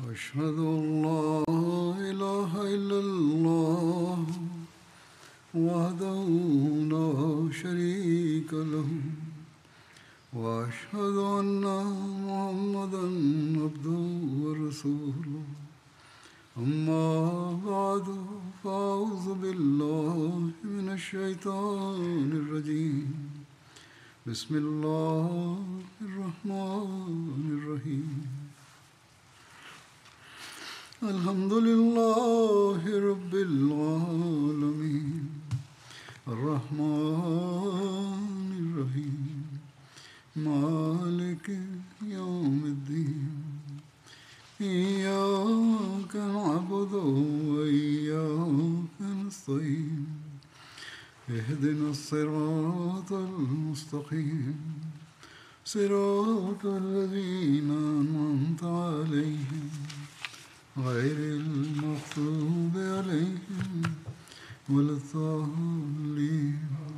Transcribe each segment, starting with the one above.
أشهد أن لا إله إلا الله وحده لا شريك له وأشهد أن محمدا عبده ورسوله أما بعد فأعوذ بالله من الشيطان الرجيم بسم الله الرحمن الرحيم الحمد لله رب العالمين الرحمن الرحيم مالك يوم الدين إياك نعبد وإياك نستعين اهدنا الصراط المستقيم صراط الذين أنعمت عليهم غير المغضوب عليهم ولا الضالين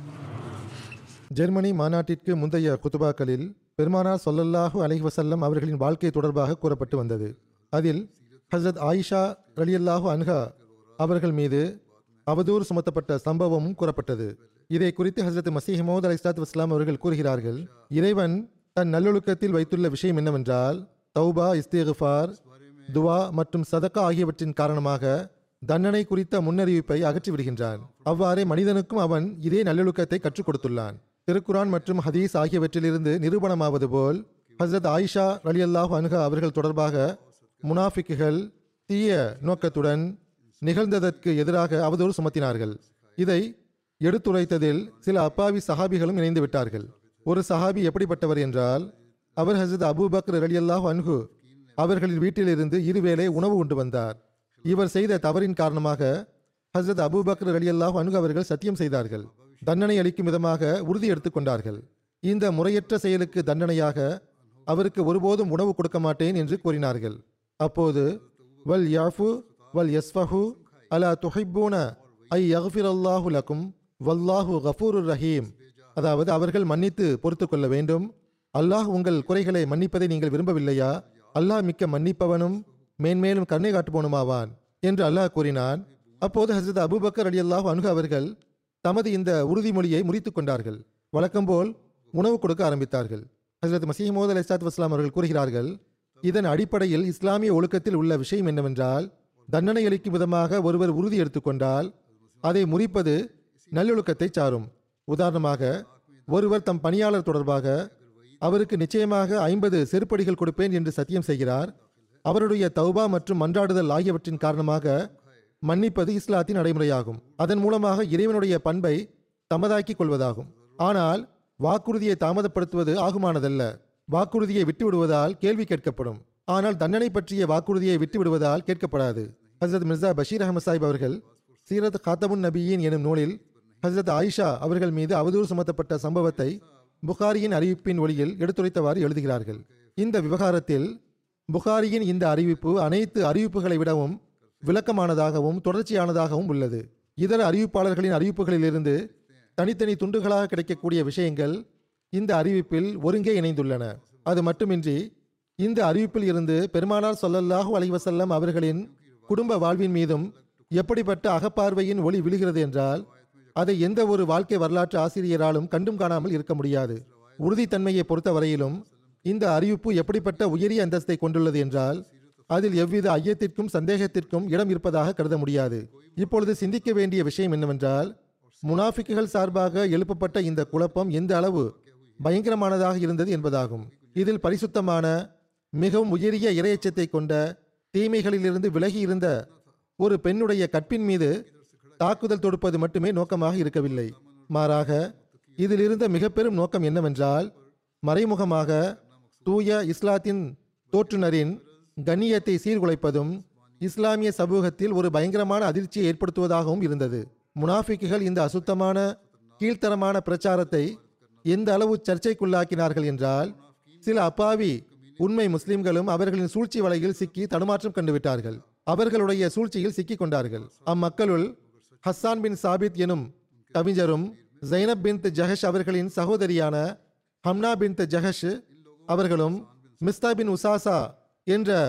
Germany மாநாட்டிற்கு முந்தைய குத்துபாக்களில் பெருமானார் சொல்லல்லாஹு அலைஹி வஸல்லம் அவர்களின் வாழ்க்கை தொடர்பாக கூறப்பட்டு வந்தது அதில் ஹஸ்ரத் ஆயிஷா ரலியல்லாஹு அன்ஹா அவர்கள் மீது அவதூறு சுமத்தப்பட்ட சம்பவமும் கூறப்பட்டது இதை குறித்து ஹஸ்ரத் மசீஹ் மோத் அலை இஸ்லாத் வஸ்லாம் அவர்கள் கூறுகிறார்கள் இறைவன் தன் நல்லொழுக்கத்தில் வைத்துள்ள விஷயம் என்னவென்றால் தௌபா இஸ்திகுஃபார் துவா மற்றும் சதக்கா ஆகியவற்றின் காரணமாக தண்டனை குறித்த முன்னறிவிப்பை அகற்றி விடுகின்றான் அவ்வாறே மனிதனுக்கும் அவன் இதே நல்லொழுக்கத்தை கற்றுக் கொடுத்துள்ளான் திருக்குரான் மற்றும் ஹதீஸ் ஆகியவற்றிலிருந்து நிரூபணமாவது போல் ஹசரத் ஆயிஷா ரலியல்லாஹு அன்ஹா அவர்கள் தொடர்பாக முனாஃபிக்குகள் தீய நோக்கத்துடன் நிகழ்ந்ததற்கு எதிராக அவதூறு சுமத்தினார்கள் இதை எடுத்துரைத்ததில் சில அப்பாவி சஹாபிகளும் இணைந்து விட்டார்கள் ஒரு சஹாபி எப்படிப்பட்டவர் என்றால் அவர் ஹசரத் அபூபக்கர் ரலியல்லாஹு அன்ஹு அவர்களின் வீட்டிலிருந்து இருவேளை உணவு உண்டு வந்தார் இவர் செய்த தவறின் காரணமாக ஹசரத் அபூபக்கர் ரலியல்லாஹு அன்ஹு அவர்கள் சத்தியம் செய்தார்கள் தண்டனை அளிக்கும் விதமாக உறுதி எடுத்துக்கொண்டார்கள் இந்த முறையற்ற செயலுக்கு தண்டனையாக அவருக்கு ஒருபோதும் உணவு கொடுக்க மாட்டேன் என்று கூறினார்கள் அப்போது வல் யாஃபு வல் யஸ்ஃபஹு அலா துஹிப்பூன ஐ யஃபிர் அல்லாஹு லக்கும் வல்லாஹு கஃபூருர் ரஹீம் அதாவது அவர்கள் மன்னித்து பொறுத்து கொள்ள வேண்டும் அல்லாஹ் உங்கள் குறைகளை மன்னிப்பதை நீங்கள் விரும்பவில்லையா அல்லாஹ் மிக்க மன்னிப்பவனும் மேன்மேலும் கருணை காட்டுபவனுமாவான் என்று அல்லாஹ் கூறினான் அப்போது ஹசரத் அபூபக்கர் அலி அல்லாஹ் அன்ஹு அவர்கள் தமது இந்த உறுதிமொழியை முறித்துக் கொண்டார்கள் வழக்கம்போல் உணவு கொடுக்க ஆரம்பித்தார்கள் ஹசரத் மசீமோத் அலி இஸ்லாத் வஸ்லாம் அவர்கள் கூறுகிறார்கள் இதன் அடிப்படையில் இஸ்லாமிய ஒழுக்கத்தில் உள்ள விஷயம் என்னவென்றால் தண்டனை அளிக்கும் விதமாக ஒருவர் உறுதி எடுத்துக்கொண்டால் அதை முறிப்பது நல்லொழுக்கத்தை சாரும் உதாரணமாக ஒருவர் தம் பணியாளர் தொடர்பாக அவருக்கு நிச்சயமாக ஐம்பது செருப்படிகள் கொடுப்பேன் என்று சத்தியம் செய்கிறார் அவருடைய தௌபா மற்றும் மன்றாடுதல் ஆகியவற்றின் காரணமாக மன்னிப்பது இஸ்லாத்தின் நடைமுறையாகும் அதன் மூலமாக இறைவனுடைய பண்பை தமதாக்கிக் கொள்வதாகும் ஆனால் வாக்குறுதியை தாமதப்படுத்துவது ஆகுமானதல்ல வாக்குறுதியை விட்டுவிடுவதால் கேள்வி கேட்கப்படும் ஆனால் தண்டனை பற்றிய வாக்குறுதியை விட்டுவிடுவதால் கேட்கப்படாது ஹசரத் மிர்சா பஷீர் அஹமது சாஹிப் அவர்கள் சீரத் காத்தமுன் நபியின் எனும் நூலில் ஹசரத் ஆயிஷா அவர்கள் மீது அவதூறு சுமத்தப்பட்ட சம்பவத்தை புகாரியின் அறிவிப்பின் ஒளியில் எடுத்துரைத்தவாறு எழுதுகிறார்கள் இந்த விவகாரத்தில் புகாரியின் இந்த அறிவிப்பு அனைத்து அறிவிப்புகளை விடவும் விளக்கமானதாகவும் தொடர்ச்சியானதாகவும் உள்ளது இதர அறிவிப்பாளர்களின் அறிவிப்புகளிலிருந்து தனித்தனி துண்டுகளாக கிடைக்கக்கூடிய விஷயங்கள் இந்த அறிவிப்பில் ஒருங்கே இணைந்துள்ளன அது மட்டுமின்றி இந்த அறிவிப்பில் இருந்து பெருமானார் சொல்லல்லாஹு அலைவசல்லம் அவர்களின் குடும்ப வாழ்வின் மீதும் எப்படிப்பட்ட அகப்பார்வையின் ஒளி விழுகிறது என்றால் அதை எந்த ஒரு வாழ்க்கை வரலாற்று ஆசிரியராலும் கண்டும் காணாமல் இருக்க முடியாது உறுதித்தன்மையை பொறுத்தவரையிலும் இந்த அறிவிப்பு எப்படிப்பட்ட உயரிய அந்தஸ்தை கொண்டுள்ளது என்றால் அதில் எவ்வித ஐயத்திற்கும் சந்தேகத்திற்கும் இடம் இருப்பதாக கருத முடியாது இப்பொழுது சிந்திக்க வேண்டிய விஷயம் என்னவென்றால் முனாஃபிக்குகள் சார்பாக எழுப்பப்பட்ட இந்த குழப்பம் எந்த அளவு பயங்கரமானதாக இருந்தது என்பதாகும் இதில் பரிசுத்தமான மிகவும் உயரிய இரையச்சத்தை கொண்ட தீமைகளிலிருந்து விலகி இருந்த ஒரு பெண்ணுடைய கற்பின் மீது தாக்குதல் தொடுப்பது மட்டுமே நோக்கமாக இருக்கவில்லை மாறாக இதில் இருந்த மிக பெரும் நோக்கம் என்னவென்றால் மறைமுகமாக தூய இஸ்லாத்தின் தோற்றுனரின் கண்ணியத்தை சீர்குலைப்பதும் இஸ்லாமிய சமூகத்தில் ஒரு பயங்கரமான அதிர்ச்சியை ஏற்படுத்துவதாகவும் இருந்தது முனாஃபிக்குகள் இந்த அசுத்தமான கீழ்த்தரமான பிரச்சாரத்தை எந்த அளவு சர்ச்சைக்குள்ளாக்கினார்கள் என்றால் சில அப்பாவி உண்மை முஸ்லிம்களும் அவர்களின் சூழ்ச்சி வலையில் சிக்கி தடுமாற்றம் கண்டுவிட்டார்கள் அவர்களுடைய சூழ்ச்சியில் சிக்கிக் கொண்டார்கள் அம்மக்களுள் ஹஸ்ஸான் பின் சாபித் எனும் கவிஞரும் ஜைனப் பின் ஜஹஷ் அவர்களின் சகோதரியான ஹம்னா பின் ஜஹஷ் அவர்களும் மிஸ்தா பின் உசாசா என்ற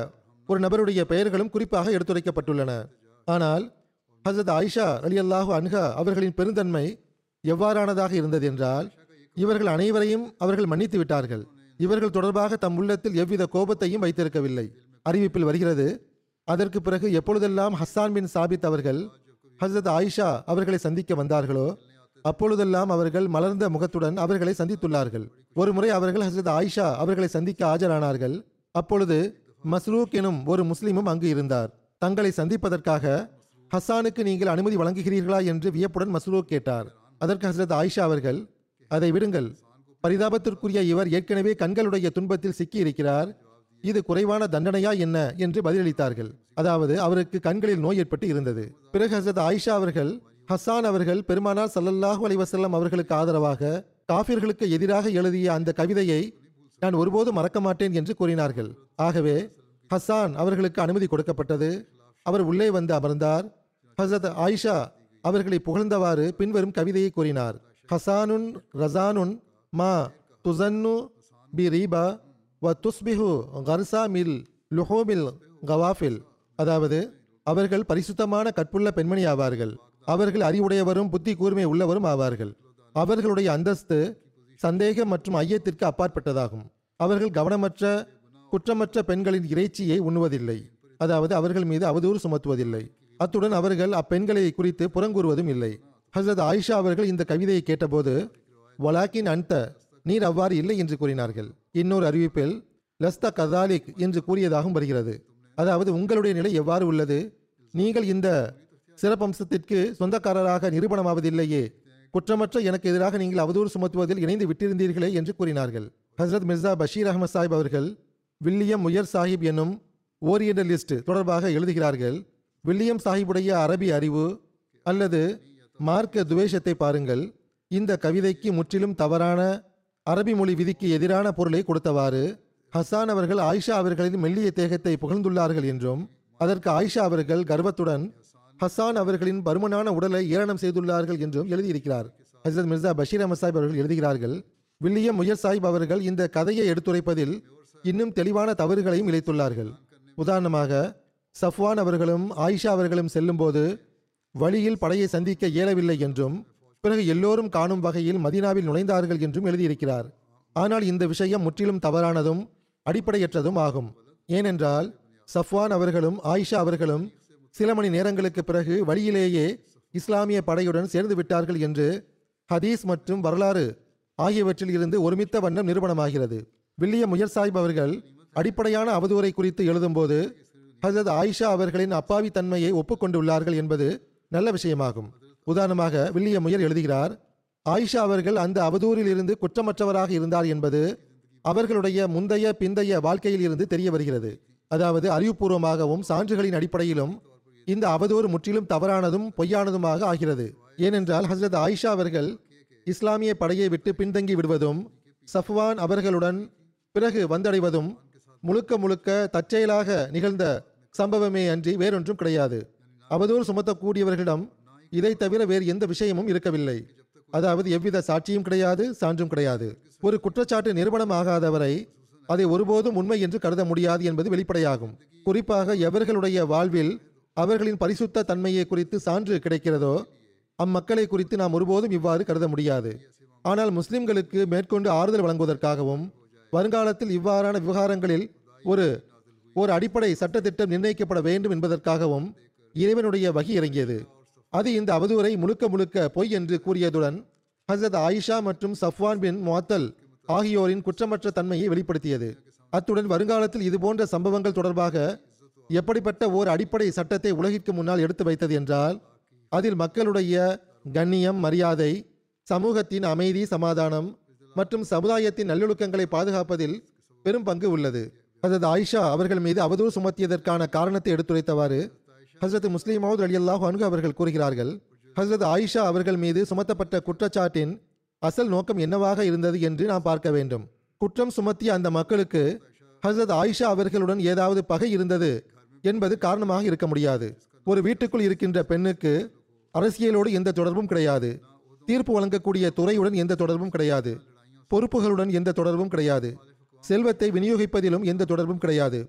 ஒரு நபருடைய பெயர்களும் குறிப்பாக எடுத்துரைக்கப்பட்டுள்ளன ஆனால் ஹசரத் ஆயிஷா அலி அல்லாஹு அன்ஹா அவர்களின் பெருந்தன்மை எவ்வாறானதாக இருந்தது என்றால் இவர்கள் அனைவரையும் அவர்கள் மன்னித்து விட்டார்கள் இவர்கள் தொடர்பாக தம் உள்ளத்தில் எவ்வித கோபத்தையும் வைத்திருக்கவில்லை அறிவிப்பில் வருகிறது அதற்கு பிறகு எப்பொழுதெல்லாம் ஹஸ்ஸான் பின் சாபித் அவர்கள் ஹசரத் ஆயிஷா அவர்களை சந்திக்க வந்தார்களோ அப்பொழுதெல்லாம் அவர்கள் மலர்ந்த முகத்துடன் அவர்களை சந்தித்துள்ளார்கள் ஒருமுறை அவர்கள் ஹசரத் ஆயிஷா அவர்களை சந்திக்க ஆஜரானார்கள் அப்பொழுது மஸ்ரூக் எனும் ஒரு முஸ்லிமும் அங்கு இருந்தார் தங்களை சந்திப்பதற்காக ஹஸ்ஸானுக்கு நீங்கள் அனுமதி வழங்குகிறீர்களா என்று வியப்புடன் மஸ்ரூக் கேட்டார் அதற்கு ஹசரத் ஆயிஷா அவர்கள் அதை விடுங்கள் பரிதாபத்திற்குரிய இவர் ஏற்கனவே கண்களுடைய துன்பத்தில் சிக்கி இருக்கிறார் இது குறைவான தண்டனையா என்ன என்று பதிலளித்தார்கள் அதாவது அவருக்கு கண்களில் நோய் ஏற்பட்டு இருந்தது பிறகு ஹசரத் ஆயிஷா அவர்கள் ஹஸ்ஸான் அவர்கள் பெருமானார் ஸல்லல்லாஹு அலைஹி வஸல்லம் அவர்களுக்கு ஆதரவாக காஃபிர்களுக்கு எதிராக எழுதிய அந்த கவிதையை நான் ஒருபோதும் மறக்க மாட்டேன் என்று கூறினார்கள் ஆகவே ஹஸ்ஸான் அவர்களுக்கு அனுமதி கொடுக்கப்பட்டது அவர் உள்ளே வந்து அமர்ந்தார் ஹசரத் ஆயிஷா அவர்களை புகழ்ந்தவாறு பின்வரும் கவிதையை கூறினார் ஹசானுன் ரசானுன் மா துசன்னு பி ரீபா வ துஸ்பிஹு கர்சா மில் லுஹோமில் கவாஃபில் அதாவது அவர்கள் பரிசுத்தமான கற்புள்ள பெண்மணி ஆவார்கள் அவர்கள் அறிவுடையவரும் புத்தி கூர்மை உள்ளவரும் ஆவார்கள் அவர்களுடைய அந்தஸ்து சந்தேகம் மற்றும் ஐயத்திற்கு அப்பாற்பட்டதாகும் அவர்கள் கவனமற்ற குற்றமற்ற பெண்களின் இறைச்சியை உண்ணுவதில்லை அதாவது அவர்கள் மீது அவதூறு சுமத்துவதில்லை அத்துடன் அவர்கள் அப்பெண்களை குறித்து புறங்கூறுவதும் இல்லை ஹசரத் ஆயிஷா அவர்கள் இந்த கவிதையை கேட்டபோது வலாக்கின் அன்த நீர் அவ்வாறு இல்லை என்று கூறினார்கள் இன்னொரு அறிவிப்பில் லஸ்த கதாலிக் என்று கூறியதாகவும் வருகிறது அதாவது உங்களுடைய நிலை எவ்வாறு உள்ளது நீங்கள் இந்த சிறப்பம்சத்திற்கு சொந்தக்காரராக நிரூபணமாவதில்லையே குற்றமற்ற எனக்கு எதிராக நீங்கள் அவதூறு சுமத்துவதில் இணைந்து விட்டிருந்தீர்களே என்று கூறினார்கள் ஹசரத் மிர்சா பஷீர் அகமது சாஹிப் அவர்கள் வில்லியம் முயர் சாஹிப் என்னும் ஓரியண்டலிஸ்ட் தொடர்பாக எழுதுகிறார்கள் வில்லியம் சாஹிபுடைய அரபி அறிவு அல்லது மார்க்க துவேஷத்தை பாருங்கள் இந்த கவிதைக்கு முற்றிலும் தவறான அரபி மொழி விதிக்கு எதிரான பொருளை கொடுத்தவாறு ஹசான் அவர்கள் ஆயிஷா அவர்களின் மெல்லிய தேகத்தை புகழ்ந்துள்ளார்கள் என்றும் அதற்கு ஆயிஷா அவர்கள் கர்வத்துடன் ஹசான் அவர்களின் பருமனான உடலை ஏளனம் செய்துள்ளார்கள் என்றும் எழுதியிருக்கிறார் ஹசரத் மிர்சா பஷீர் அஹமத் சாஹிப் அவர்கள் எழுதுகிறார்கள் வில்லியம் முயர் சாஹிப் அவர்கள் இந்த கதையை எடுத்துரைப்பதில் இன்னும் தெளிவான தவறுகளையும் இழைத்துள்ளார்கள் உதாரணமாக சஃப்வான் அவர்களும் ஆயிஷா அவர்களும் செல்லும்போது வழியில் படையை சந்திக்க இயலவில்லை என்றும் பிறகு எல்லோரும் காணும் வகையில் மதீனாவில் நுழைந்தார்கள் என்றும் எழுதியிருக்கிறார் ஆனால் இந்த விஷயம் முற்றிலும் தவறானதும் அடிப்படையற்றதும் ஆகும் ஏனென்றால் சஃப்வான் அவர்களும் ஆயிஷா அவர்களும் சில மணி நேரங்களுக்கு பிறகு வழியிலேயே இஸ்லாமிய படையுடன் சேர்ந்து விட்டார்கள் என்று ஹதீஸ் மற்றும் வரலாறு ஆகியவற்றில் இருந்து ஒருமித்த வண்ணம் நிரூபணமாகிறது வில்லியம் முயர் சாஹிப் அவர்கள் அடிப்படையான அவதூறை குறித்து எழுதும்போது ஹசரத் ஆயிஷா அவர்களின் அப்பாவி தன்மையை ஒப்புக்கொண்டுள்ளார்கள் என்பது நல்ல விஷயமாகும் உதாரணமாக வில்லியம் முயர் எழுதுகிறார் ஆயிஷா அவர்கள் அந்த அவதூறில் இருந்து குற்றமற்றவராக இருந்தார் என்பது அவர்களுடைய முந்தைய பிந்தைய வாழ்க்கையில் இருந்து தெரிய வருகிறது அதாவது அறிவுபூர்வமாகவும் சான்றுகளின் அடிப்படையிலும் இந்த அவதூறு முற்றிலும் தவறானதும் பொய்யானதுமாக ஆகிறது ஏனென்றால் ஹசரத் ஆயிஷா அவர்கள் இஸ்லாமிய படையை விட்டு பின்தங்கி விடுவதும் சஃப்வான் அவர்களுடன் பிறகு வந்தடைவதும் முழுக்க முழுக்க தற்செயலாக நிகழ்ந்த சம்பவமே அன்றி வேறொன்றும் கிடையாது அவதூறு சுமத்தக்கூடியவர்களிடம் இதை தவிர வேறு எந்த விஷயமும் இருக்கவில்லை அதாவது எவ்வித சாட்சியும் கிடையாது சான்றும் கிடையாது ஒரு குற்றச்சாட்டு நிரூபணம் ஆகாதவரை அதை ஒருபோதும் உண்மை என்று கருத முடியாது என்பது வெளிப்படையாகும் குறிப்பாக எவர்களுடைய வாழ்வில் அவர்களின் பரிசுத்த தன்மையை குறித்து சான்று கிடைக்கிறதோ அம்மக்களை குறித்து நாம் ஒருபோதும் இவ்வாறு கருத முடியாது ஆனால் முஸ்லிம்களுக்கு மேற்கொண்டு ஆறுதல் வழங்குவதற்காகவும் வருங்காலத்தில் இவ்வாறான விவகாரங்களில் ஒரு ஒரு அடிப்படை சட்டத்திட்டம் நிர்ணயிக்கப்பட வேண்டும் என்பதற்காகவும் இறைவனுடைய வகி இறங்கியது அது இந்த அவதூறை முழுக்க முழுக்க பொய் என்று கூறியதுடன் ஹசரத் ஆயிஷா மற்றும் சஃப்வான் பின் முஅத்தல் ஆகியோரின் குற்றமற்ற தன்மையை வெளிப்படுத்தியது அத்துடன் வருங்காலத்தில் இதுபோன்ற சம்பவங்கள் தொடர்பாக எப்படிப்பட்ட ஓர் அடிப்படை சட்டத்தை உலகிற்கு முன்னால் எடுத்து வைத்தது என்றால் அதில் மக்களுடைய கண்ணியம் மரியாதை சமூகத்தின் அமைதி சமாதானம் மற்றும் சமுதாயத்தின் நல்லொழுக்கங்களை பாதுகாப்பதில் பெரும் பங்கு உள்ளது ஹசரத் ஆயிஷா அவர்கள் மீது அவதூறு சுமத்தியதற்கான காரணத்தை எடுத்துரைத்தவாறு ஹசரத் முஸ்லிம் மவுத் அலி அல்லாஹ் அன்கு அவர்கள் கூறுகிறார்கள் ஹசரத் ஆயிஷா அவர்கள் மீது சுமத்தப்பட்ட குற்றச்சாட்டின் அசல் நோக்கம் என்னவாக இருந்தது என்று நாம் பார்க்க வேண்டும் குற்றம் சுமத்திய அந்த மக்களுக்கு ஹசரத் ஆயிஷா அவர்களுடன் ஏதாவது பகை இருந்தது என்பது காரணமாக இருக்க முடியாது ஒரு வீட்டுக்குள் இருக்கின்ற பெண்ணுக்கு அரசியலோடு எந்த தொடர்பும் கிடையாது தீர்ப்பு வழங்கக்கூடிய துறையுடன் எந்த தொடர்பும் கிடையாது பொறுப்புகளுடன் எந்த தொடர்பும் கிடையாது செல்வத்தை விநியோகிப்பதிலும் எந்த தொடர்பும் கிடையாது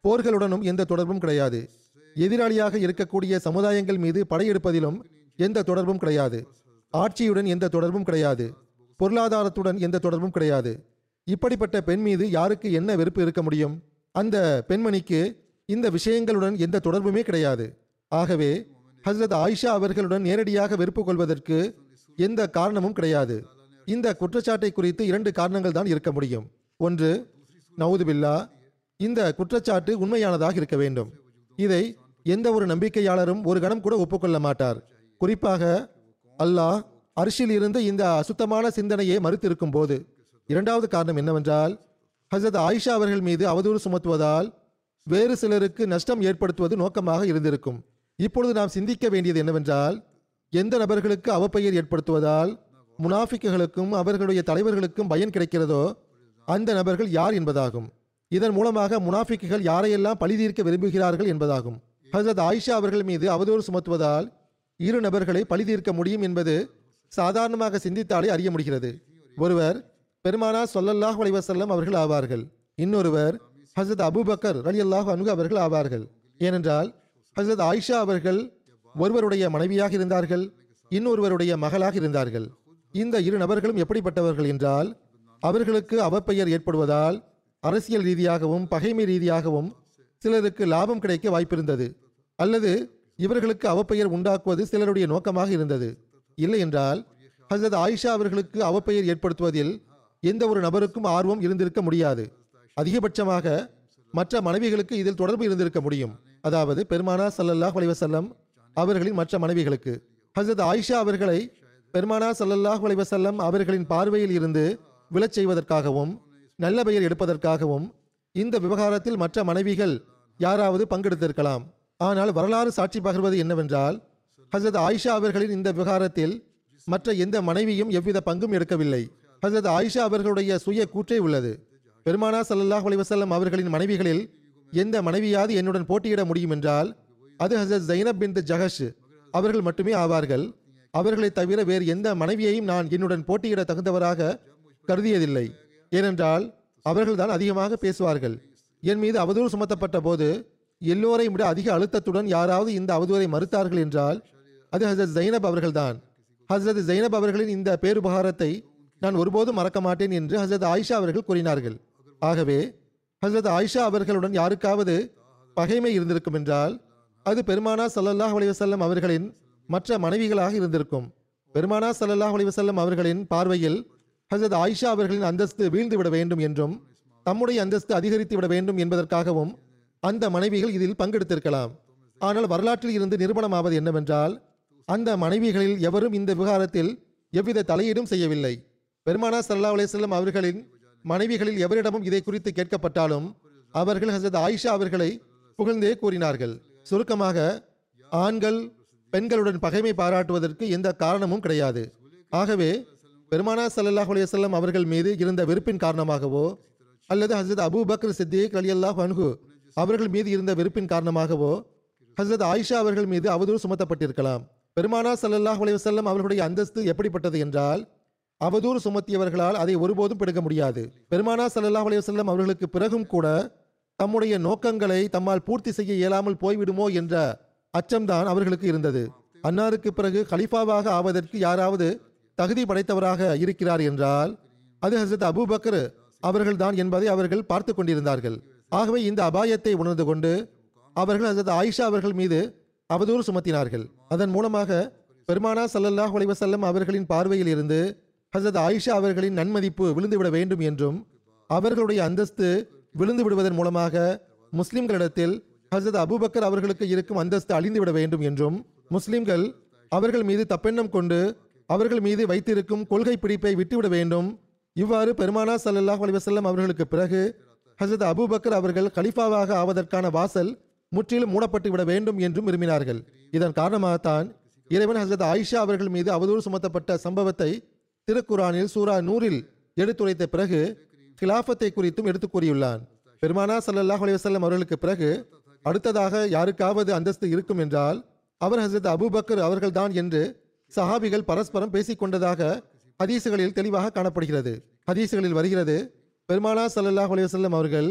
போர்களுடனும் எந்த தொடர்பும் கிடையாது எதிராளியாக இருக்கக்கூடிய சமுதாயங்கள் மீது படையெடுப்பதிலும் எந்த தொடர்பும் கிடையாது ஆட்சியுடன் எந்த தொடர்பும் கிடையாது பொருளாதாரத்துடன் எந்த தொடர்பும் கிடையாது இப்படிப்பட்ட பெண் மீது யாருக்கு என்ன வெறுப்பு இருக்க முடியும் அந்த பெண்மணிக்கு இந்த விஷயங்களுடன் எந்த தொடர்புமே கிடையாது ஆகவே ஹஸ்ரத் ஆயிஷா அவர்களுடன் நேரடியாக வெறுப்பு கொள்வதற்கு எந்த காரணமும் கிடையாது இந்த குற்றச்சாட்டை குறித்து இரண்டு காரணங்கள் தான் இருக்க முடியும் ஒன்று நவுதுபில்லா இந்த குற்றச்சாட்டு உண்மையானதாக இருக்க வேண்டும் இதை எந்த ஒரு நம்பிக்கையாளரும் ஒரு கணம் கூட ஒப்புக்கொள்ள மாட்டார் குறிப்பாக அல்லாஹ் அரிசியில் இருந்து இந்த அசுத்தமான சிந்தனையை மறுத்திருக்கும் போது இரண்டாவது காரணம் என்னவென்றால் ஹசரத் ஆயிஷா அவர்கள் மீது அவதூறு சுமத்துவதால் வேறு சிலருக்கு நஷ்டம் ஏற்படுத்துவது நோக்கமாக இருந்திருக்கும் இப்பொழுது நாம் சிந்திக்க வேண்டியது என்னவென்றால் எந்த நபர்களுக்கு அவப்பெயர் ஏற்படுத்துவதால் முனாஃபிக்குகளுக்கும் அவர்களுடைய தலைவர்களுக்கும் பயன் கிடைக்கிறதோ அந்த நபர்கள் யார் என்பதாகும் இதன் மூலமாக முனாஃபிக்குகள் யாரையெல்லாம் பழிதீர்க்க விரும்புகிறார்கள் என்பதாகும் ஹசரத் ஆயிஷா அவர்கள் மீது அவதூறு சுமத்துவதால் இரு நபர்களை பழிதீர்க்க முடியும் என்பது சாதாரணமாக சிந்தித்தாலே அறிய முடிகிறது ஒருவர் பெருமானா சொல்லல்லாஹ் அலைவசல்லம் அவர்கள் ஆவார்கள் இன்னொருவர் ஹசரத் அபூபக்கர் ரலி அல்லாஹ் அனுகு அவர்கள் ஆவார்கள் ஏனென்றால் ஹசரத் ஆயிஷா அவர்கள் ஒருவருடைய மனைவியாக இருந்தார்கள் இன்னொருவருடைய மகளாக இருந்தார்கள் இந்த இரு நபர்களும் எப்படிப்பட்டவர்கள் என்றால் அவர்களுக்கு அவப்பெயர் ஏற்படுவதால் அரசியல் ரீதியாகவும் பகைமை ரீதியாகவும் சிலருக்கு லாபம் கிடைக்க வாய்ப்பிருந்தது அல்லது இவர்களுக்கு அவப்பெயர் உண்டாக்குவது சிலருடைய நோக்கமாக இருந்தது இல்லை என்றால் ஹசரத் ஆயிஷா அவர்களுக்கு அவப்பெயர் ஏற்படுத்துவதில் எந்த ஒரு நபருக்கும் ஆர்வம் இருந்திருக்க முடியாது அதிகபட்சமாக மற்ற மனைவிகளுக்கு இதில் தொடர்பு இருந்திருக்க முடியும் அதாவது பெருமானா சல்லல்லாஹ் அலைவசல்லம் அவர்களின் மற்ற மனைவிகளுக்கு ஹசரத் ஆயிஷா அவர்களை பெருமானா சல்லல்லாஹ் அலைவசல்லம் அவர்களின் பார்வையில் இருந்து விழச் செய்வதற்காகவும் நல்ல பெயர் எடுப்பதற்காகவும் இந்த விவகாரத்தில் மற்ற மனைவிகள் யாராவது பங்கெடுத்திருக்கலாம் ஆனால் வரலாறு சாட்சி பகர்வது என்னவென்றால் ஹசரத் ஆயிஷா அவர்களின் இந்த விவகாரத்தில் மற்ற எந்த மனைவியும் எவ்வித பங்கும் எடுக்கவில்லை ஹசரத் ஆயிஷா அவர்களுடைய சுய கூற்றே உள்ளது பெருமானா சல்லல்லாஹ் அலைவசல்லம் அவர்களின் மனைவிகளில் எந்த மனைவியாவது என்னுடன் போட்டியிட முடியும் என்றால் அது ஹசரத் ஜைனப் பின் ஜஹஷ் அவர்கள் மட்டுமே ஆவார்கள் அவர்களை தவிர வேறு எந்த மனைவியையும் நான் என்னுடன் போட்டியிட தகுந்தவராக கருதியதில்லை ஏனென்றால் அவர்கள்தான் அதிகமாக பேசுவார்கள் என் மீது அவதூறு சுமத்தப்பட்ட போது எல்லோரையும் விட அதிக அழுத்தத்துடன் யாராவது இந்த அவதூறை மறுத்தார்கள் என்றால் அது ஹசரத் ஜைனப் அவர்கள்தான் ஹசரத் ஜைனப் அவர்களின் இந்த பேருபகாரத்தை நான் ஒருபோதும் மறக்க மாட்டேன் என்று ஹசரத் ஆயிஷா அவர்கள் கூறினார்கள் ஆகவே ஹசரத் ஆயிஷா அவர்களுடன் யாருக்காவது பகைமை இருந்திருக்கும் என்றால் அது பெருமானா சல்லல்லாஹ் அலைவசல்லம் அவர்களின் மற்ற மனைவிகளாக இருந்திருக்கும் பெருமானா சல்லல்லாஹ் அலைவசல்லம் அவர்களின் பார்வையில் ஹசரத் ஆயிஷா அவர்களின் அந்தஸ்து வீழ்ந்து விட வேண்டும் என்றும் தம்முடைய அந்தஸ்து அதிகரித்து விட வேண்டும் என்பதற்காகவும் அந்த மனைவிகள் இதில் பங்கெடுத்திருக்கலாம் ஆனால் வரலாற்றில் இருந்து நிரூபணமாவது என்னவென்றால் அந்த மனைவிகளில் எவரும் இந்த விவகாரத்தில் எவ்வித தலையீடும் செய்யவில்லை பெருமானா சல்லா அலிஸ்லாம் அவர்களின் மனைவிகளில் எவரிடமும் இதை குறித்து கேட்கப்பட்டாலும் அவர்கள் ஹசரத் ஆயிஷா அவர்களை புகழ்ந்தே கூறினார்கள் சுருக்கமாக ஆண்கள் பெண்களுடன் பகைமை பாராட்டுவதற்கு எந்த காரணமும் கிடையாது ஆகவே பெருமானா சல்லல்லாஹ் அலையம் அவர்கள் மீது இருந்த வெறுப்பின் காரணமாகவோ அல்லது ஹசரத் அபூ பக்ர் சித்திக் அலி அல்லாஹ் அன்ஹு அவர்கள் மீது இருந்த வெறுப்பின் காரணமாகவோ ஹசரத் ஆயிஷா அவர்கள் மீது அவதூறு சுமத்தப்பட்டிருக்கலாம் பெருமானா சல்லல்லாஹ் அலையம் அவர்களுடைய அந்தஸ்து எப்படிப்பட்டது என்றால் அவதூறு சுமத்தியவர்களால் அதை ஒருபோதும் பிடுங்க முடியாது பெருமானா சல்லல்லாஹ் அலையம் அவர்களுக்கு பிறகும் கூட தம்முடைய நோக்கங்களை தம்மால் பூர்த்தி செய்ய இயலாமல் போய்விடுமோ என்ற அச்சம்தான் அவர்களுக்கு இருந்தது அன்னாருக்கு பிறகு கலிஃபாவாக ஆவதற்கு யாராவது தகுதி படைத்தவராக இருக்கிறார் என்றால் அது ஹசரத் அபூபக்கர் அவர்கள்தான் என்பதை அவர்கள் பார்த்து கொண்டிருந்தார்கள் ஆகவே இந்த அபாயத்தை உணர்ந்து கொண்டு அவர்கள் ஹசரத் ஆயிஷா அவர்கள் மீது அவதூறு சுமத்தினார்கள் அதன் மூலமாக பெருமானா சல்லல்லாஹ் அலைவசல்லம் அவர்களின் பார்வையில் இருந்து ஹசரத் ஆயிஷா அவர்களின் நன்மதிப்பு விழுந்துவிட வேண்டும் என்றும் அவர்களுடைய அந்தஸ்து விழுந்து விடுவதன் மூலமாக முஸ்லிம்களிடத்தில் ஹசரத் அபூபக்கர் அவர்களுக்கு இருக்கும் அந்தஸ்து அழிந்துவிட வேண்டும் என்றும் முஸ்லிம்கள் அவர்கள் மீது தப்பெண்ணம் கொண்டு அவர்கள் மீது வைத்திருக்கும் கொள்கை பிடிப்பை விட்டுவிட வேண்டும் இவ்வாறு பெருமானா சல்லல்லாஹ் அலைவசல்லம் அவர்களுக்கு பிறகு ஹசரத் அபூபக்கர் அவர்கள் கலிஃபாவாக ஆவதற்கான வாசல் முற்றிலும் மூடப்பட்டு விட வேண்டும் என்றும் விரும்பினார்கள் இதன் காரணமாகத்தான் இறைவன் ஹசரத் ஆயிஷா அவர்கள் மீது அவதூறு சுமத்தப்பட்ட சம்பவத்தை திருக்குரானில் சூரா நூறில் எடுத்துரைத்த பிறகு கிலாஃபத்தை குறித்தும் எடுத்து கூறியுள்ளான் பெருமானா சல்லல்லாஹ் அலைவசல்லம் அவர்களுக்கு பிறகு அடுத்ததாக யாருக்காவது அந்தஸ்து இருக்கும் என்றால் அவர் ஹசரத் அபூபக்கர் அவர்கள்தான் என்று சஹாபிகள் பரஸ்பரம் பேசிக்கொண்டதாக ஹதீசுகளில் தெளிவாக காணப்படுகிறது ஹதீசுகளில் வருகிறது பெருமானா சல்லல்லாஹ் அலைவசல்லம் அவர்கள்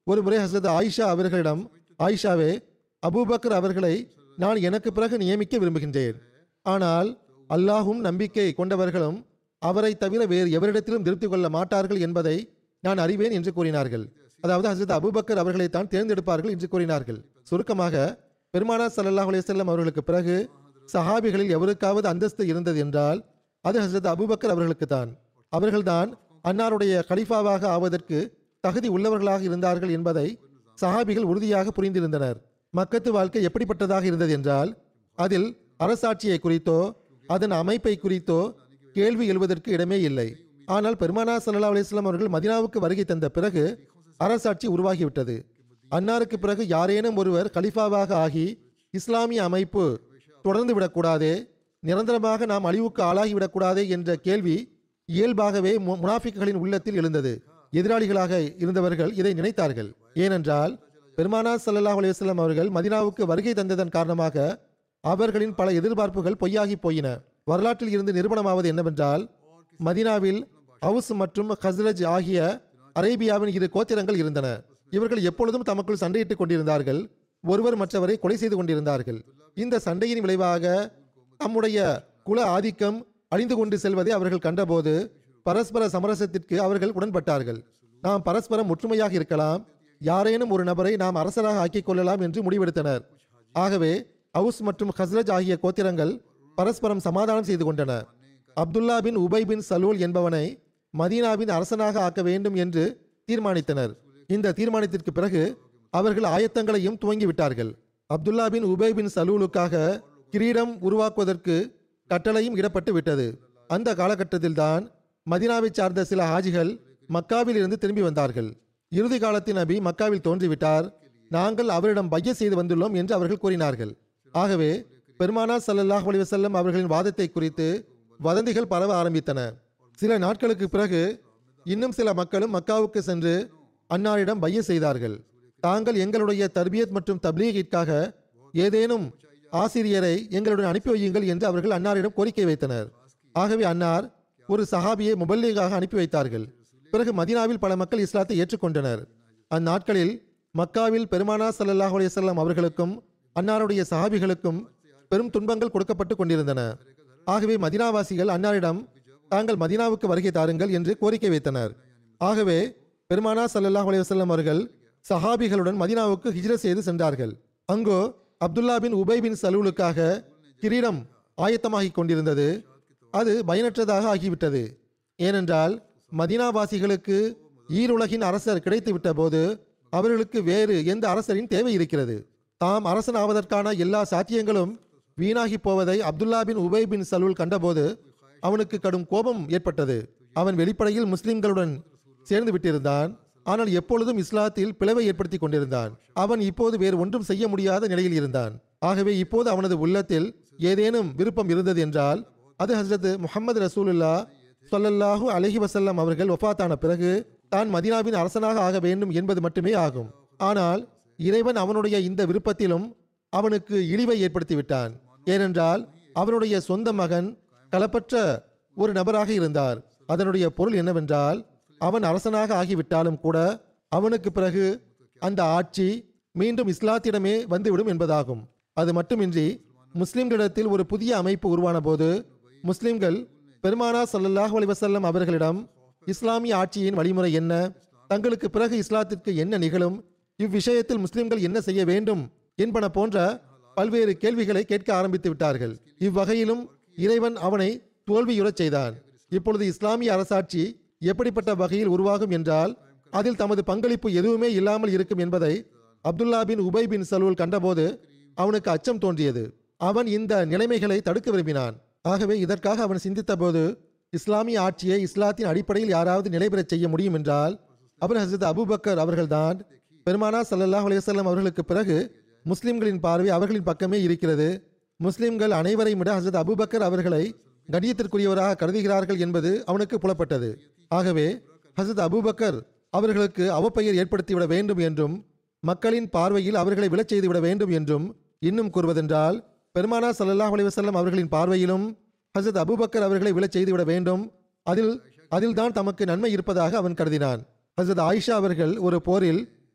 ஒரு முறை ஹசரத் ஆயிஷா அவர்களிடம் ஆயிஷாவே அபூபக்கர் அவர்களை நான் எனக்கு பிறகு நியமிக்க விரும்புகின்றேன் ஆனால் அல்லாஹும் நம்பிக்கை கொண்டவர்களும் அவரை தவிர வேறு எவரிடத்திலும் திருப்தி கொள்ள மாட்டார்கள் என்பதை நான் அறிவேன் என்று கூறினார்கள் அதாவது ஹசரத் அபூபக்கர் அவர்களை தான் தேர்ந்தெடுப்பார்கள் என்று கூறினார்கள் சுருக்கமாக பெருமானார் ஸல்லல்லாஹு அலைஹி வஸல்லம் அவர்களுக்கு பிறகு சஹாபிகளில் எவருக்காவது அந்தஸ்து இருந்தது என்றால் அது ஹசரத் அபூபக்கர் அவர்களுக்கு தான் அவர்கள்தான் அன்னாருடைய கலிஃபாவாக ஆவதற்கு தகுதி உள்ளவர்களாக இருந்தார்கள் என்பதை சஹாபிகள் உறுதியாக புரிந்திருந்தனர் மக்கத்து வாழ்க்கை எப்படிப்பட்டதாக இருந்தது என்றால் அதில் அரசாட்சியை குறித்தோ அதன் அமைப்பை குறித்தோ கேள்வி எழுவதற்கு இடமே இல்லை ஆனால் பெருமானா சல்லா அலிஸ்லாம் அவர்கள் மதினாவுக்கு வருகை தந்த பிறகு அரசாட்சி உருவாகிவிட்டது அன்னாருக்கு பிறகு யாரேனும் ஒருவர் கலிஃபாவாக ஆகி இஸ்லாமிய அமைப்பு தொடர்ந்து விடக்கூடாதே நிரந்தரமாக நாம் அழிவுக்கு ஆளாகிவிடக்கூடாதே என்ற கேள்வி இயல்பாகவே மு- முனாஃபிக்குகளின் உள்ளத்தில் எழுந்தது எதிராளிகளாக இருந்தவர்கள் இதை நினைத்தார்கள் ஏனென்றால் பெருமானா ஸல்லல்லாஹு அலைஹி வஸல்லம் அவர்கள் மதினாவுக்கு வருகை தந்ததன் காரணமாக அவர்களின் பல எதிர்பார்ப்புகள் பொய்யாகி போயின வரலாற்றில் இருந்து நிரூபணமாவது என்னவென்றால் மதினாவில் ஹவுஸ் மற்றும் ஹஸ்ரஜ் ஆகிய அரேபியாவின் இரு கோத்திரங்கள் இருந்தன இவர்கள் எப்பொழுதும் தமக்குள் சண்டையிட்டுக் கொண்டிருந்தார்கள் ஒருவர் மற்றவரை கொலை செய்து கொண்டிருந்தார்கள் இந்த சண்டையின் விளைவாக நம்முடைய குல ஆதிக்கம் அழிந்து கொண்டு செல்வதை அவர்கள் கண்டபோது பரஸ்பர சமரசத்திற்கு அவர்கள் உடன்பட்டார்கள் நாம் பரஸ்பரம் ஒற்றுமையாக இருக்கலாம் யாரேனும் ஒரு நபரை நாம் அரசராக ஆக்கிக் கொள்ளலாம் என்று முடிவெடுத்தனர் ஆகவே அவுஸ் மற்றும் ஹஸ்ரஜ் ஆகிய கோத்திரங்கள் பரஸ்பரம் சமாதானம் செய்து கொண்டன அப்துல்லா பின் உபை பின் சலூல் என்பவனை மதீனாவின் அரசனாக ஆக்க வேண்டும் என்று தீர்மானித்தனர் இந்த தீர்மானத்திற்கு பிறகு அவர்கள் ஆயத்தங்களையும் துவங்கிவிட்டார்கள் அப்துல்லா பின் உபை பின் சலூலுக்காக கிரீடம் உருவாக்குவதற்கு கட்டளையும் இடப்பட்டு விட்டது அந்த காலகட்டத்தில்தான் மதீனாவை சார்ந்த சில ஹாஜிகள் மக்காவில் இருந்து திரும்பி வந்தார்கள் இறுதி காலத்தில் நபி மக்காவில் தோன்றிவிட்டார் நாங்கள் அவரிடம் பைய செய்து வந்துள்ளோம் என்று அவர்கள் கூறினார்கள் ஆகவே பெருமானார் ஸல்லல்லாஹு அலைஹி வஸல்லம் அவர்களின் வாதத்தை குறித்து வதந்திகள் பரவ ஆரம்பித்தன சில நாட்களுக்கு பிறகு இன்னும் சில மக்களும் மக்காவுக்கு சென்று அன்னாரிடம் பைய செய்தார்கள் தாங்கள் எங்களுடைய தர்பியத் மற்றும் தப்லீகிற்காக ஏதேனும் ஆசிரியரை எங்களுடன் அனுப்பி வையுங்கள் என்று அவர்கள் அன்னாரிடம் கோரிக்கை வைத்தனர் ஆகவே அன்னார் ஒரு சஹாபியை முபல்லீகாக அனுப்பி வைத்தார்கள் பிறகு மதீனாவில் பல மக்கள் இஸ்லாத்தை ஏற்றுக்கொண்டனர் அந்நாட்களில் மக்காவில் பெருமானா ஸல்லல்லாஹு அலைஹி வஸல்லம் அவர்களுக்கும் அன்னாருடைய சஹாபிகளுக்கும் பெரும் துன்பங்கள் கொடுக்கப்பட்டு கொண்டிருந்தன ஆகவே மதினாவாசிகள் அன்னாரிடம் தாங்கள் மதீனாவுக்கு வருகை தாருங்கள் என்று கோரிக்கை வைத்தனர் ஆகவே பெருமானா ஸல்லல்லாஹு அலைஹி வஸல்லம் அவர்கள் சஹாபிகளுடன் மதீனாவுக்கு ஹிஜ்ரத் செய்து சென்றார்கள் அங்கோ அப்துல்லா பின் உபை பின் சலூலுக்காக கிரீடம் ஆயத்தமாகிக் கொண்டிருந்தது அது பயனற்றதாக ஆகிவிட்டது ஏனென்றால் மதீனாவாசிகளுக்கு ஈருலகின் அரசர் கிடைத்துவிட்ட போது அவர்களுக்கு வேறு எந்த அரசரின் தேவை இருக்கிறது தாம் அரசன் ஆவதற்கான எல்லா சாத்தியங்களும் வீணாகி போவதை அப்துல்லா பின் உபை பின் சலூல் கண்டபோது அவனுக்கு கடும் கோபம் ஏற்பட்டது அவன் வெளிப்படையில் முஸ்லிம்களுடன் சேர்ந்து விட்டிருந்தான் ஆனால் எப்பொழுதும் இஸ்லாத்தில் பிளவை ஏற்படுத்தி கொண்டிருந்தான் அவன் இப்போது வேறு ஒன்றும் செய்ய முடியாத நிலையில் இருந்தான் ஆகவே இப்போது அவனது உள்ளத்தில் ஏதேனும் விருப்பம் இருந்தது என்றால் அது ஹஸ்ரத் முஹம்மது ரசூலுல்லா ஸல்லல்லாஹு அலைஹி வஸல்லம் அவர்கள் ஒஃபாத்தான பிறகு தான் மதீனாவின் அரசனாக ஆக வேண்டும் என்பது மட்டுமே ஆகும் ஆனால் இறைவன் அவனுடைய இந்த விருப்பத்திலும் அவனுக்கு இழிவை ஏற்படுத்தி விட்டான் ஏனென்றால் அவனுடைய சொந்த மகன் களப்பற்ற ஒரு நபராக இருந்தார் அதனுடைய பொருள் என்னவென்றால் அவன் அரசனாக ஆகிவிட்டாலும் கூட அவனுக்கு பிறகு அந்த ஆட்சி மீண்டும் இஸ்லாத்திடமே வந்துவிடும் என்பதாகும் அது மட்டுமின்றி முஸ்லிம்களிடத்தில் ஒரு புதிய அமைப்பு உருவான போது முஸ்லிம்கள் பெருமானா ஸல்லல்லாஹு அலைஹி வஸல்லம் அவர்களிடம் இஸ்லாமிய ஆட்சியின் வழிமுறை என்ன தங்களுக்கு பிறகு இஸ்லாத்திற்கு என்ன நிகழும் இவ்விஷயத்தில் முஸ்லிம்கள் என்ன செய்ய வேண்டும் என்பன போன்ற பல்வேறு கேள்விகளை கேட்க ஆரம்பித்து விட்டார்கள் இவ்வகையிலும் இறைவன் அவனை தோல்வியுறச் செய்தான் இப்பொழுது இஸ்லாமிய அரசாட்சி எப்படிப்பட்ட வகையில் உருவாகும் என்றால் அதில் தமது பங்களிப்பு எதுவுமே இல்லாமல் இருக்கும் என்பதை அப்துல்லா பின் உபை பின் சலூல் கண்டபோது அவனுக்கு அச்சம் தோன்றியது அவன் இந்த நிலைமைகளை தடுக்க விரும்பினான் ஆகவே இதற்காக அவன் சிந்தித்தபோது இஸ்லாமிய ஆட்சியை இஸ்லாத்தின் அடிப்படையில் யாராவது நிலைபெறச் செய்ய முடியும் என்றால் அவர் ஹசரத் அபூபக்கர் அவர்கள்தான் பெருமானா ஸல்லல்லாஹு அலைஹி வஸல்லம் அவர்களுக்கு பிறகு முஸ்லிம்களின் பார்வை அவர்களின் பக்கமே இருக்கிறது முஸ்லிம்கள் அனைவரையும் விட ஹசரத் அபூபக்கர் அவர்களை கண்ணியத்திற்குரியவராக கருதுகிறார்கள் என்பது அவனுக்கு புலப்பட்டது ஆகவே ஹசரத் அபூபக்கர் அவர்களுக்கு அவப்பெயர் ஏற்படுத்திவிட வேண்டும் என்றும் மக்களின் பார்வையில் அவர்களை விழச் செய்துவிட வேண்டும் என்றும் இன்னும் கூறுவதென்றால் பெருமானா ஸல்லல்லாஹு அலைஹி வஸல்லம் அவர்களின் பார்வையிலும் ஹசரத் அபூபக்கர் அவர்களை விழச் செய்துவிட வேண்டும் அதில் அதில்தான் தமக்கு நன்மை இருப்பதாக அவன் கருதினான் ஹசரத் ஆயிஷா அவர்கள் ஒரு போரில்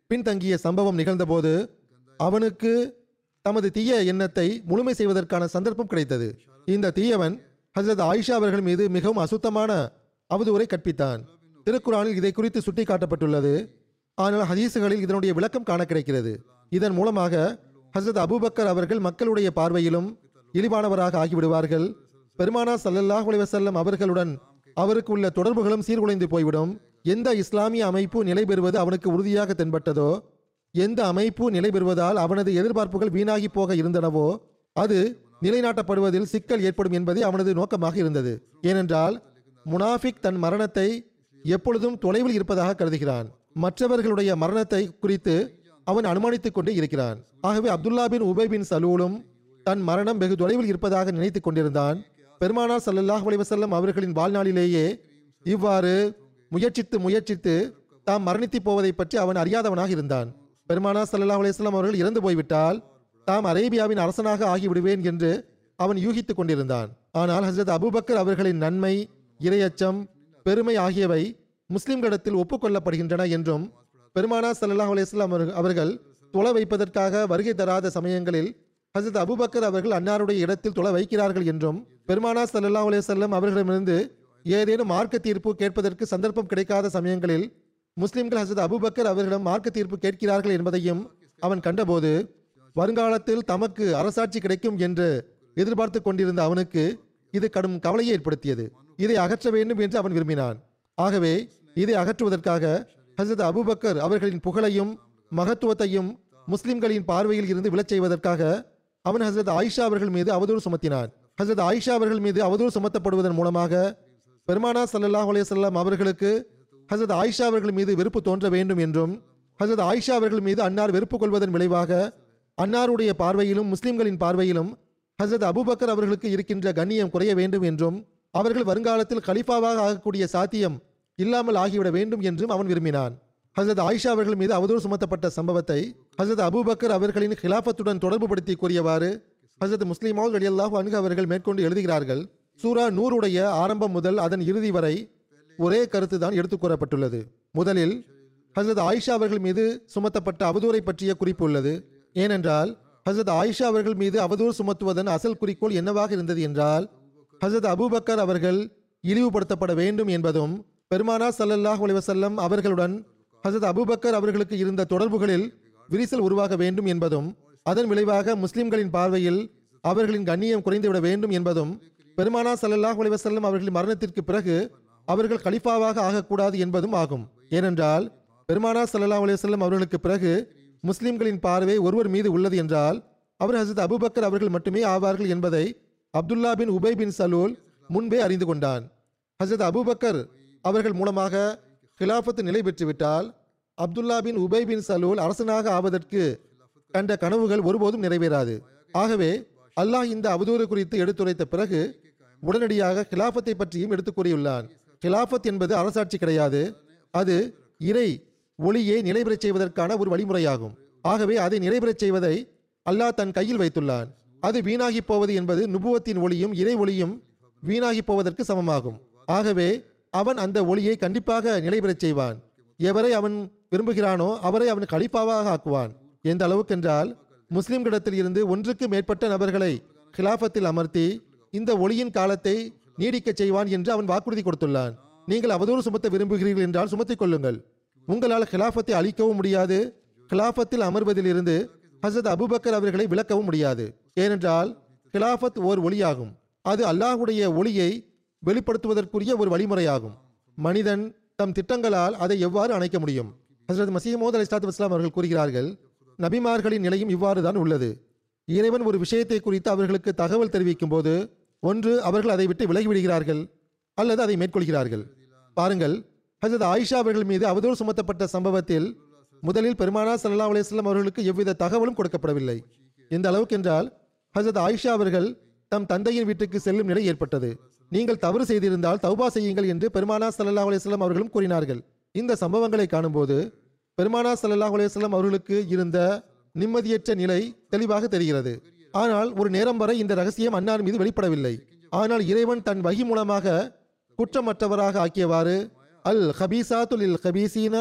பின்தங்கிய சம்பவம் நிகழ்ந்தபோது அவனுக்கு தமது தீய எண்ணத்தை முழுமை செய்வதற்கான சந்தர்ப்பம் கிடைத்தது இந்த தீயவன் ஹசரத் ஆயிஷா அவர்கள் மீது மிகவும் அசுத்தமான அவதூறை கற்பித்தான் திருக்குறானில் இதை குறித்து சுட்டிக்காட்டப்பட்டுள்ளது ஆனால் ஹதீசுகளில் இதனுடைய விளக்கம் காண கிடைக்கிறது இதன் மூலமாக ஹசரத் அபூபக்கர் அவர்கள் மக்களுடைய பார்வையிலும் இழிவானவராக ஆகிவிடுவார்கள் பெருமானா சல்லல்லாஹு அலைஹி வஸல்லம் அவர்களுடன் அவருக்கு உள்ள தொடர்புகளும் சீர்குலைந்து போய்விடும் எந்த இஸ்லாமிய அமைப்பு நிலை பெறுவது அவனுக்கு உறுதியாக தென்பட்டதோ எந்த அமைப்பு நிலை பெறுவதால் அவனது எதிர்பார்ப்புகள் வீணாகி போக இருந்தனவோ அது நிலைநாட்டப்படுவதில் சிக்கல் ஏற்படும் என்பதே அவனது நோக்கமாக இருந்தது ஏனென்றால் முனாஃபிக் தன் மரணத்தை எப்பொழுதும் தொலைவில் இருப்பதாக கருதுகிறான் மற்றவர்களுடைய மரணத்தை குறித்து அவன் அனுமானித்துக் கொண்டே இருக்கிறான் ஆகவே அப்துல்லா பின் உபை பின் சலூலும் தன் மரணம் வெகு தொலைவில் இருப்பதாக நினைத்துக் கொண்டிருந்தான் பெருமானார் ஸல்லல்லாஹு அலைஹி வஸல்லம் அவர்களின் வாழ்நாளிலேயே இவ்வாறு முயற்சித்து முயற்சித்து தாம் மரணித்து போவதை பற்றி அவன் அறியாதவனாக இருந்தான் பெருமானார் ஸல்லல்லாஹு அலைஹி வஸல்லம் அவர்கள் இறந்து போய்விட்டால் தாம் அரேபியாவின் அரசனாக ஆகிவிடுவேன் என்று அவன் யூகித்துக் கொண்டிருந்தான் ஆனால் ஹசரத் அபூபக்கர் அவர்களின் நன்மை இரையச்சம் பெருமை ஆகியவை முஸ்லிம்களிடத்தில் ஒப்புக்கொள்ளப்படுகின்றன என்றும் பெருமானா ஸல்லல்லாஹு அலைஹி வஸல்லம் அவர்கள்- அவர்கள் தொலை வைப்பதற்காக வருகை தராத சமயங்களில் ஹசரத் அபூபக்கர் அவர்கள் அன்னாருடைய இடத்தில் தொலை வைக்கிறார்கள் என்றும் பெருமானா ஸல்லல்லாஹு அலைஹி வஸல்லம் அவர்களிடமிருந்து ஏதேனும் மார்க்க தீர்ப்பு கேட்பதற்கு சந்தர்ப்பம் கிடைக்காத சமயங்களில் முஸ்லிம்கள் ஹசரத் அபூபக்கர் அவர்களிடம் மார்க்க தீர்ப்பு கேட்கிறார்கள் என்பதையும் அவன் கண்டபோது வருங்காலத்தில் தமக்கு அரசாட்சி கிடைக்கும் என்று எதிர்பார்த்து கொண்டிருந்த அவனுக்கு இது கடும் கவலையை ஏற்படுத்தியது இதை அகற்ற வேண்டும் என்று அவன் விரும்பினான் ஆகவே இதை அகற்றுவதற்காக ஹசரத் அபூபக்கர் அவர்களின் புகழையும் மகத்துவத்தையும் முஸ்லிம்களின் பார்வையில் இருந்து விழச் செய்வதற்காக அவன் ஹசரத் ஆயிஷா அவர்கள் மீது அவதூறு சுமத்தினான் ஹசரத் ஆயிஷா அவர்கள் மீது அவதூறு சுமத்தப்படுவதன் மூலமாக பெருமானா ஸல்லல்லாஹு அலைஹி வஸல்லம் அவர்களுக்கு ஹசரத் ஆயிஷா அவர்கள் மீது வெறுப்பு தோன்ற வேண்டும் என்றும் ஹசரத் ஆயிஷா அவர்கள் மீது அன்னார் வெறுப்பு கொள்வதன் விளைவாக அன்னாருடைய பார்வையிலும் முஸ்லிம்களின் பார்வையிலும் ஹசரத் அபூபக்கர் அவர்களுக்கு இருக்கின்ற கண்ணியம் குறைய வேண்டும் என்றும் அவர்கள் வருங்காலத்தில் கலிஃபாவாக ஆகக்கூடிய சாத்தியம் இல்லாமல் ஆகிவிட வேண்டும் என்றும் அவன் விரும்பினான் ஹசரத் ஆயிஷா அவர்கள் மீது அவதூறு சுமத்தப்பட்ட சம்பவத்தை ஹசரத் அபூபக்கர் அவர்களின் கிலாஃபத்துடன் தொடர்புபடுத்தி கூறியவாறு ஹசரத் முஸ்லிமால் ரலியல்லாஹு அன்ஹு அவர்கள் மேற்கொண்டு எழுதுகிறார்கள் சூரா நூறுடைய ஆரம்பம் முதல் அதன் இறுதி வரை ஒரே கருத்து தான் எடுத்துக் கூறப்பட்டுள்ளது முதலில் ஹசரத் ஆயிஷா அவர்கள் மீது சுமத்தப்பட்ட அவதூறை பற்றிய குறிப்பு உள்ளது ஏனென்றால் ஹசரத் ஆயிஷா அவர்கள் மீது அவதூறு சுமத்துவதன் அசல் குறிக்கோள் என்னவாக இருந்தது என்றால் ஹசரத் அபூபக்கர் அவர்கள் இழிவுபடுத்தப்பட வேண்டும் என்பதும் பெருமானா ஸல்லல்லாஹு அலைஹி வஸல்லம் அவர்களுடன் ஹசரத் அபூபக்கர் அவர்களுக்கு இருந்த தொடர்புகளில் விரிசல் உருவாக வேண்டும் என்பதும் அதன் விளைவாக முஸ்லிம்களின் பார்வையில் அவர்களின் கண்ணியம் குறைந்துவிட வேண்டும் என்பதும் பெருமானா ஸல்லல்லாஹு அலைஹி வஸல்லம் அவர்களின் மரணத்திற்கு பிறகு அவர்கள் கலிஃபாவாக ஆகக்கூடாது என்பதும் ஆகும் ஏனென்றால் பெருமானா ஸல்லல்லாஹு அலைஹி வஸல்லம் அவர்களுக்கு பிறகு முஸ்லிம்களின் பார்வை ஒருவர் மீது உள்ளது என்றால் அவர் ஹசரத் அபூபக்கர் அவர்கள் மட்டுமே ஆவார்கள் என்பதை அப்துல்லா பின் உபை பின் சலூல் முன்பே அறிந்து கொண்டான் ஹசரத் அபூபக்கர் அவர்கள் மூலமாக கிலாஃபத்து நிலை பெற்றுவிட்டால் அப்துல்லா பின் உபை பின் சலூல் அரசனாக ஆவதற்கு கண்ட கனவுகள் ஒருபோதும் நிறைவேறாது ஆகவே அல்லாஹ் இந்த அவதூறு குறித்து எடுத்துரைத்த பிறகு உடனடியாக கிலாஃபத்தை பற்றியும் எடுத்துக் கூறியுள்ளான் கிலாஃபத் என்பது அரசாட்சி கிடையாது அது இறை ஒளியை நிலைபெறச் செய்வதற்கான ஒரு வழிமுறையாகும் ஆகவே அதை நிறைவேறச் செய்வதை அல்லாஹ் தன் கையில் வைத்துள்ளான் அது வீணாகி போவது என்பது நுபுவத்தின் ஒளியும் இறை ஒளியும் வீணாகி போவதற்கு சமமாகும் ஆகவே அவன் அந்த ஒளியை கண்டிப்பாக நிலைபெறச் செய்வான் எவரை அவன் விரும்புகிறானோ அவரை அவன் கலிப்பாவாக ஆக்குவான் எந்த அளவுக்கென்றால் முஸ்லிம்களிடத்தில் இருந்து ஒன்றுக்கு மேற்பட்ட நபர்களை கிலாஃபத்தில் அமர்த்தி இந்த ஒளியின் காலத்தை நீடிக்கச் செய்வான் என்று அவன் வாக்குறுதி கொடுத்துள்ளான் நீங்கள் அவதூறு சுமத்த விரும்புகிறீர்கள் என்றால் சுமத்திக் கொள்ளுங்கள் உங்களால் கிலாஃபத்தை அழிக்கவும் முடியாது கிலாஃபத்தில் அமர்வதிலிருந்து ஹசரத் அபூபக்கர் அவர்களை விளக்கவும் முடியாது ஏனென்றால் கிலாஃபத் ஓர் ஒளியாகும் அது அல்லாஹ்வுடைய ஒளியை வெளிப்படுத்துவதற்குரிய ஒரு வழிமுறையாகும் மனிதன் தம் திட்டங்களால் அதை எவ்வாறு அணைக்க முடியும் ஹசரத் மசீமோத் அலி இஸ்லாத்து வஸ்லாம் அவர்கள் கூறுகிறார்கள் நபிமார்களின் நிலையும் இவ்வாறு தான் உள்ளது இறைவன் ஒரு விஷயத்தை குறித்து அவர்களுக்கு தகவல் தெரிவிக்கும் போது ஒன்று அவர்கள் அதை விட்டு விலகி விடுகிறார்கள் அல்லது அதை மேற்கொள்கிறார்கள் பாருங்கள் ஹசரத் ஆயிஷா அவர்கள் மீது அவதூறு சுமத்தப்பட்ட சம்பவத்தில் முதலில் பெருமானா ஸல்லல்லாஹு அலைஹி வஸல்லம் அவர்களுக்கு எவ்வித தகவலும் கொடுக்கப்படவில்லை இந்த அளவுக்கு என்றால் ஹசரத் ஆயிஷா அவர்கள் தம் தந்தையின் வீட்டுக்கு செல்லும் நிலை ஏற்பட்டது நீங்கள் தவறு செய்திருந்தால் தௌபா செய்யுங்கள் என்று பெருமானா ஸல்லல்லாஹு அலைஹி வஸல்லம் அவர்களும் கூறினார்கள் இந்த சம்பவங்களை காணும்போது பெருமானா ஸல்லல்லாஹு அலைஹி வஸல்லம் அவர்களுக்கு இருந்த நிம்மதியற்ற நிலை தெளிவாக தெரிகிறது ஆனால் ஒரு நேரம் வரை இந்த ரகசியம் அன்னார் மீது வெளிப்படவில்லை ஆனால் இறைவன் தன் வகி மூலமாக குற்றமற்றவராக ஆக்கியவாறு அல் ஹபீசாத்துல் இல் ஹபீசீன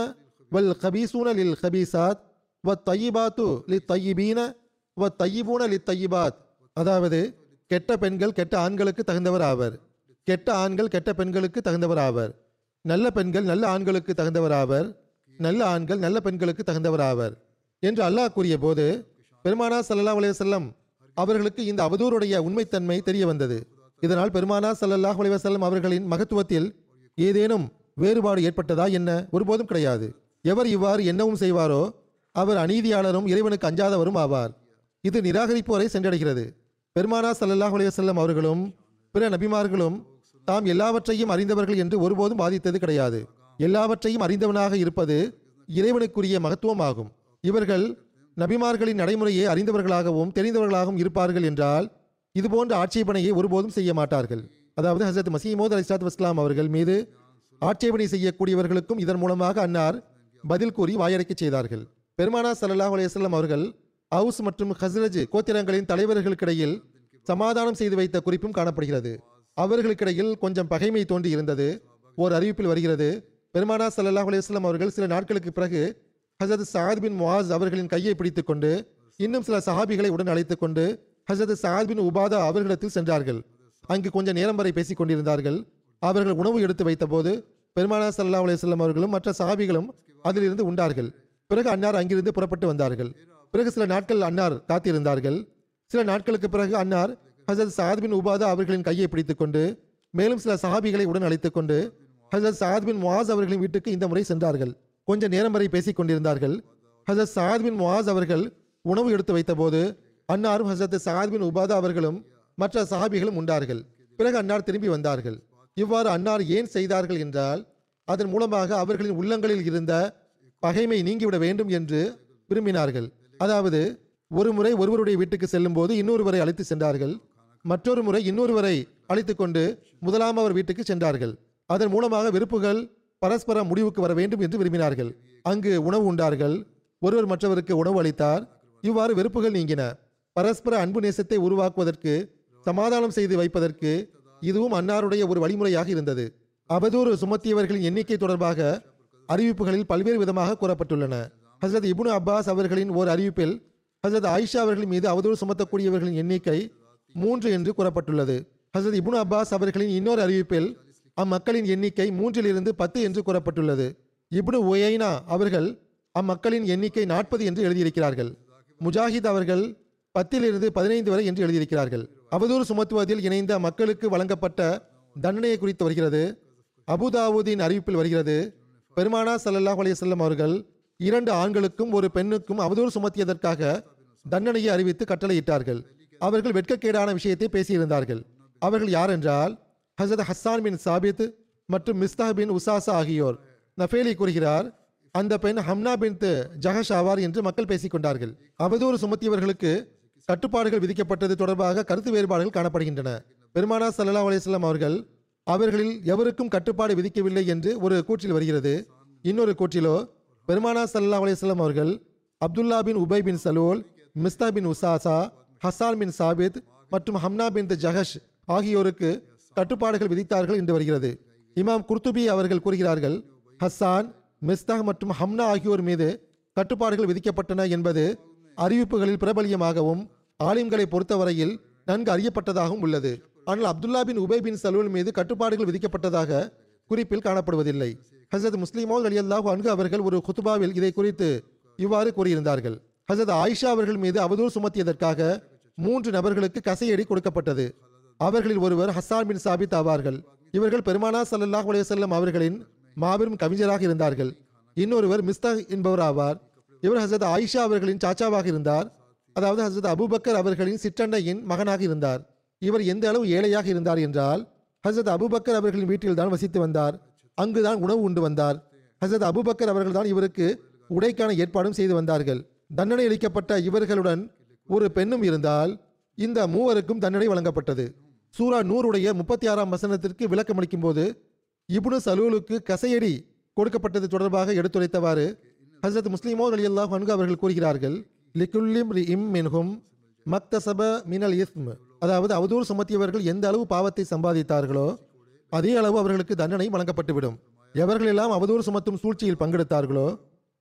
வல் கபீசூன லில் கபீசாத் வ தையிபாத்து லி தையிபீன வ தையிபூன லி தையிபாத் அதாவது கெட்ட பெண்கள் கெட்ட ஆண்களுக்கு தகுந்தவர் ஆவர் கெட்ட ஆண்கள் கெட்ட பெண்களுக்கு தகுந்தவர் ஆவர் நல்ல பெண்கள் நல்ல ஆண்களுக்கு தகுந்தவர் ஆவர் நல்ல ஆண்கள் நல்ல பெண்களுக்கு தகுந்தவர் ஆவர் என்று அல்லாஹ் கூறிய போது பெருமானா ஸல்லல்லாஹு அலைஹி வஸல்லம் அவர்களுக்கு இந்த அவதூறுடைய உண்மைத்தன்மை தெரிய வந்தது இதனால் பெருமானா ஸல்லல்லாஹு அலைஹி வஸல்லம் அவர்களின் மகத்துவத்தில் ஏதேனும் வேறுபாடு ஏற்பட்டதா என்ன ஒருபோதும் கிடையாது எவர் இவ்வாறு என்னவும் செய்வாரோ அவர் அநீதியாளரும் இறைவனுக்கு அஞ்சாதவரும் ஆவார் இது நிராகரிப்பு வரை சென்றடைகிறது பெருமானா ஸல்லல்லாஹு அலைஹி வஸல்லம் அவர்களும் பிற நபிமார்களும் தாம் எல்லாவற்றையும் அறிந்தவர்கள் என்று ஒருபோதும் வாதித்தது கிடையாது எல்லாவற்றையும் அறிந்தவனாக இருப்பது இறைவனுக்குரிய மகத்துவமாகும் இவர்கள் நபிமார்களின் நடைமுறையை அறிந்தவர்களாகவும் தெரிந்தவர்களாகவும் இருப்பார்கள் என்றால் இதுபோன்ற ஆட்சேபனையை ஒருபோதும் செய்ய மாட்டார்கள் அதாவது ஹசரத் மசீமோத் அலிஸ்லாத் வஸ்லாம் அவர்கள் மீது ஆட்சேபனை செய்யக்கூடியவர்களுக்கும் இதன் மூலமாக அன்னார் பதில் கூறி வாயடைக்கச் செய்தார்கள் பெருமானா ஸல்லல்லாஹு அலைஹி வஸல்லம் அவர்கள் அவுஸ் மற்றும் ஹஸ்ரஜ் கோத்திரங்களின் தலைவர்களுக்கிடையில் சமாதானம் செய்து வைத்த குறிப்பும் காணப்படுகிறது அவர்களுக்கிடையில் கொஞ்சம் பகைமை தோன்றி இருந்தது ஓர் அறிவிப்பில் வருகிறது பெருமானா ஸல்லல்லாஹு அலைஹி வஸல்லம் அவர்கள் சில நாட்களுக்கு பிறகு ஹசரத் சாத் பின் முவாஸ் அவர்களின் கையை பிடித்துக் கொண்டு இன்னும் சில சஹாபிகளை உடன் அழைத்துக் கொண்டு ஹசரத் சாத் பின் உபாதா அவர்களிடத்தில் சென்றார்கள் அங்கு கொஞ்ச நேரம் வரை பேசிக் கொண்டிருந்தார்கள் அவர்கள் உணவு எடுத்து வைத்தபோது பெருமானா ஸல்லல்லாஹு அலைஹி வஸல்லம் அவர்களும் மற்ற சஹாபிகளும் அதிலிருந்து உண்டார்கள் பிறகு அன்னார் அங்கிருந்து புறப்பட்டு வந்தார்கள் பிறகு சில நாட்கள் அன்னார் காத்திருந்தார்கள் சில நாட்களுக்கு பிறகு அன்னார் ஹசரத் சாத் பின் உபாதா அவர்களின் கையை பிடித்துக் கொண்டு மேலும் சில சஹாபிகளை உடன் அழைத்துக் கொண்டு ஹசரத் சாத் பின் முவாஸ் அவர்களின் வீட்டுக்கு இந்த முறை சென்றார்கள் கொஞ்ச நேரம் வரை பேசிக் கொண்டிருந்தார்கள் ஹசரத் சாத் பின் முவாஸ் அவர்கள் உணவு எடுத்து வைத்தபோது அன்னாரும் ஹசரத் சாத் பின் உபாதா அவர்களும் மற்ற சஹாபிகளும் உண்டார்கள் பிறகு அன்னார் திரும்பி வந்தார்கள் இவ்வாறு அன்னார் ஏன் செய்தார்கள் என்றால் அதன் மூலமாக அவர்களின் உள்ளங்களில் இருந்த பகைமை நீங்கிவிட வேண்டும் என்று விரும்பினார்கள் அதாவது ஒரு முறை ஒருவருடைய வீட்டுக்கு செல்லும் போது இன்னொருவரை அழைத்து சென்றார்கள் மற்றொரு முறை இன்னொருவரை அழைத்துக் கொண்டு முதலாம் அவர் வீட்டுக்கு சென்றார்கள் அதன் மூலமாக வெறுப்புகள் பரஸ்பர முடிவுக்கு வர வேண்டும் என்று விரும்பினார்கள் அங்கு உணவு உண்டார்கள் ஒருவர் மற்றவருக்கு உணவு அளித்தார் இவ்வாறு வெறுப்புகள் நீங்கின பரஸ்பர அன்பு நேசத்தை உருவாக்குவதற்கு சமாதானம் செய்து வைப்பதற்கு இதுவும் அன்னாருடைய ஒரு வழிமுறையாக இருந்தது அவதூறு சுமத்தியவர்களின் எண்ணிக்கை தொடர்பாக அறிவிப்புகளில் பல்வேறு விதமாக கூறப்பட்டுள்ளன ஹசரத் இப்னு அப்பாஸ் அவர்களின் ஓர் அறிவிப்பில் ஹசரத் ஆயிஷா அவர்கள் மீது அவதூறு சுமத்தக்கூடியவர்களின் எண்ணிக்கை மூன்று என்று கூறப்பட்டுள்ளது ஹசரத் இப்னு அப்பாஸ் அவர்களின் இன்னொரு அறிவிப்பில் அம்மக்களின் எண்ணிக்கை மூன்றிலிருந்து பத்து என்று கூறப்பட்டுள்ளது இப்னு ஒயைனா அவர்கள் அம்மக்களின் எண்ணிக்கை நாற்பது என்று எழுதியிருக்கிறார்கள் முஜாஹித் அவர்கள் பத்திலிருந்து பதினைந்து வரை என்று எழுதியிருக்கிறார்கள் அவதூறு சுமத்துவதில் இணைந்த மக்களுக்கு வழங்கப்பட்ட தண்டனையை குறித்து வருகிறது அபுதாவூதின் அறிவிப்பில் வருகிறது பெருமானா ஸல்லல்லாஹு அலைஹி வஸல்லம் அவர்கள் இரண்டு ஆண்களுக்கும் ஒரு பெண்ணுக்கும் அவதூறு சுமத்தியதற்காக தண்டனையை அறிவித்து கட்டளையிட்டார்கள் அவர்கள் வெட்கக்கேடான விஷயத்தை பேசியிருந்தார்கள் அவர்கள் யார் என்றால் ஹசரத் ஹஸ்ஸான் பின் சாபித் மற்றும் மிஸ்தாஹ் பின் உசாசா ஆகியோர் நஃபேலி கூறுகிறார் அந்த பெண் ஹம்னா பின் ஜஹஷ் ஆவார் என்று மக்கள் பேசிக் கொண்டார்கள் அவதூறு சுமத்தியவர்களுக்கு கட்டுப்பாடுகள் விதிக்கப்பட்டது தொடர்பாக கருத்து வேறுபாடுகள் காணப்படுகின்றன பெருமானா ஸல்லல்லாஹு அலைஹி வஸல்லம் அவர்கள் அவர்களில் எவருக்கும் கட்டுப்பாடு விதிக்கவில்லை என்று ஒரு கூற்றில் வருகிறது இன்னொரு கூற்றிலோ பெருமானா ஸல்லல்லாஹு அலைஹி வஸல்லம் அவர்கள் Abdullah bin Ubayy bin Salul Mistah bin Uthatha Hassan bin Thabit மற்றும் ஹம்னா பின் ஜஹஷ் ஆகியோருக்கு கட்டுப்பாடுகள் விதித்தார்கள் என்று வருகிறது இமாம் குர்துபி அவர்கள் கூறுகிறார்கள் ஹஸ்ஸான் மிஸ்தாக் மற்றும் ஹம்னா ஆகியோர் மீது கட்டுப்பாடுகள் விதிக்கப்பட்டன என்பது அறிவிப்புகளில் பிரபலியமாகவும் ஆலிம்களை பொறுத்தவரையில் நன்கு அறியப்பட்டதாகவும் உள்ளது ஆனால் அப்துல்லா பின் உபை பின் சலூல் மீது கட்டுப்பாடுகள் விதிக்கப்பட்டதாக குறிப்பில் காணப்படுவதில்லை ஹசரத் முஸ்லிமோ அலியல்லாஹு அன்கு அவர்கள் ஒரு குத்துபாவில் இதை குறித்து இவ்வாறு கூறியிருந்தார்கள் ஹசரத் ஆயிஷா அவர்கள் மீது அவதூறு சுமத்தியதற்காக மூன்று நபர்களுக்கு கசையடி கொடுக்கப்பட்டது அவர்களில் ஒருவர் ஹஸ்ஸான் பின் சாபித் ஆவார்கள் இவர்கள் பெருமானா ஸல்லல்லாஹு அலைஹி வஸல்லம் அவர்களின் மாபெரும் கவிஞராக இருந்தார்கள் இன்னொருவர் மிஸ்தாக் என்பவர் ஆவார் இவர் ஹசரத் ஆயிஷா அவர்களின் சாச்சாவாக இருந்தார் அதாவது ஹசரத் அபூபக்கர் அவர்களின் சிற்றண்டையின் மகனாக இருந்தார் இவர் எந்த அளவு ஏழையாக இருந்தார் என்றால் ஹசரத் அபூபக்கர் அவர்களின் வீட்டில் தான் வசித்து வந்தார் அங்குதான் உணவு உண்டு வந்தார் ஹசரத் அபூபக்கர் அவர்கள்தான் இவருக்கு உடைக்கான ஏற்பாடும் செய்து வந்தார்கள் தண்டனை அளிக்கப்பட்ட இவர்களுடன் ஒரு பெண்ணும் இருந்தால் இந்த மூவருக்கும் தண்டனை வழங்கப்பட்டது சூரா நூறுடைய முப்பத்தி ஆறாம் வசனத்திற்கு விளக்கமளிக்கும் போது இப்னு சலூலுக்கு கசையடி கொடுக்கப்பட்டது தொடர்பாக எடுத்துரைத்தவாறு ஹசரத் முஸ்லிமோ அலியல்லாஹ் அன்கு அவர்கள் கூறுகிறார்கள் லிகுல்லிம் இம் மின்ஹும் மக்தசப மினல் இஸ்ம் அதாவது அவதூறு சுமத்தியவர்கள் எந்த அளவு பாவத்தை சம்பாதித்தார்களோ அதே அளவு அவர்களுக்கு தண்டனை வழங்கப்பட்டுவிடும் எவர்களெல்லாம் அவதூறு சுமத்தும் சூழ்ச்சியில் பங்கெடுத்தார்களோ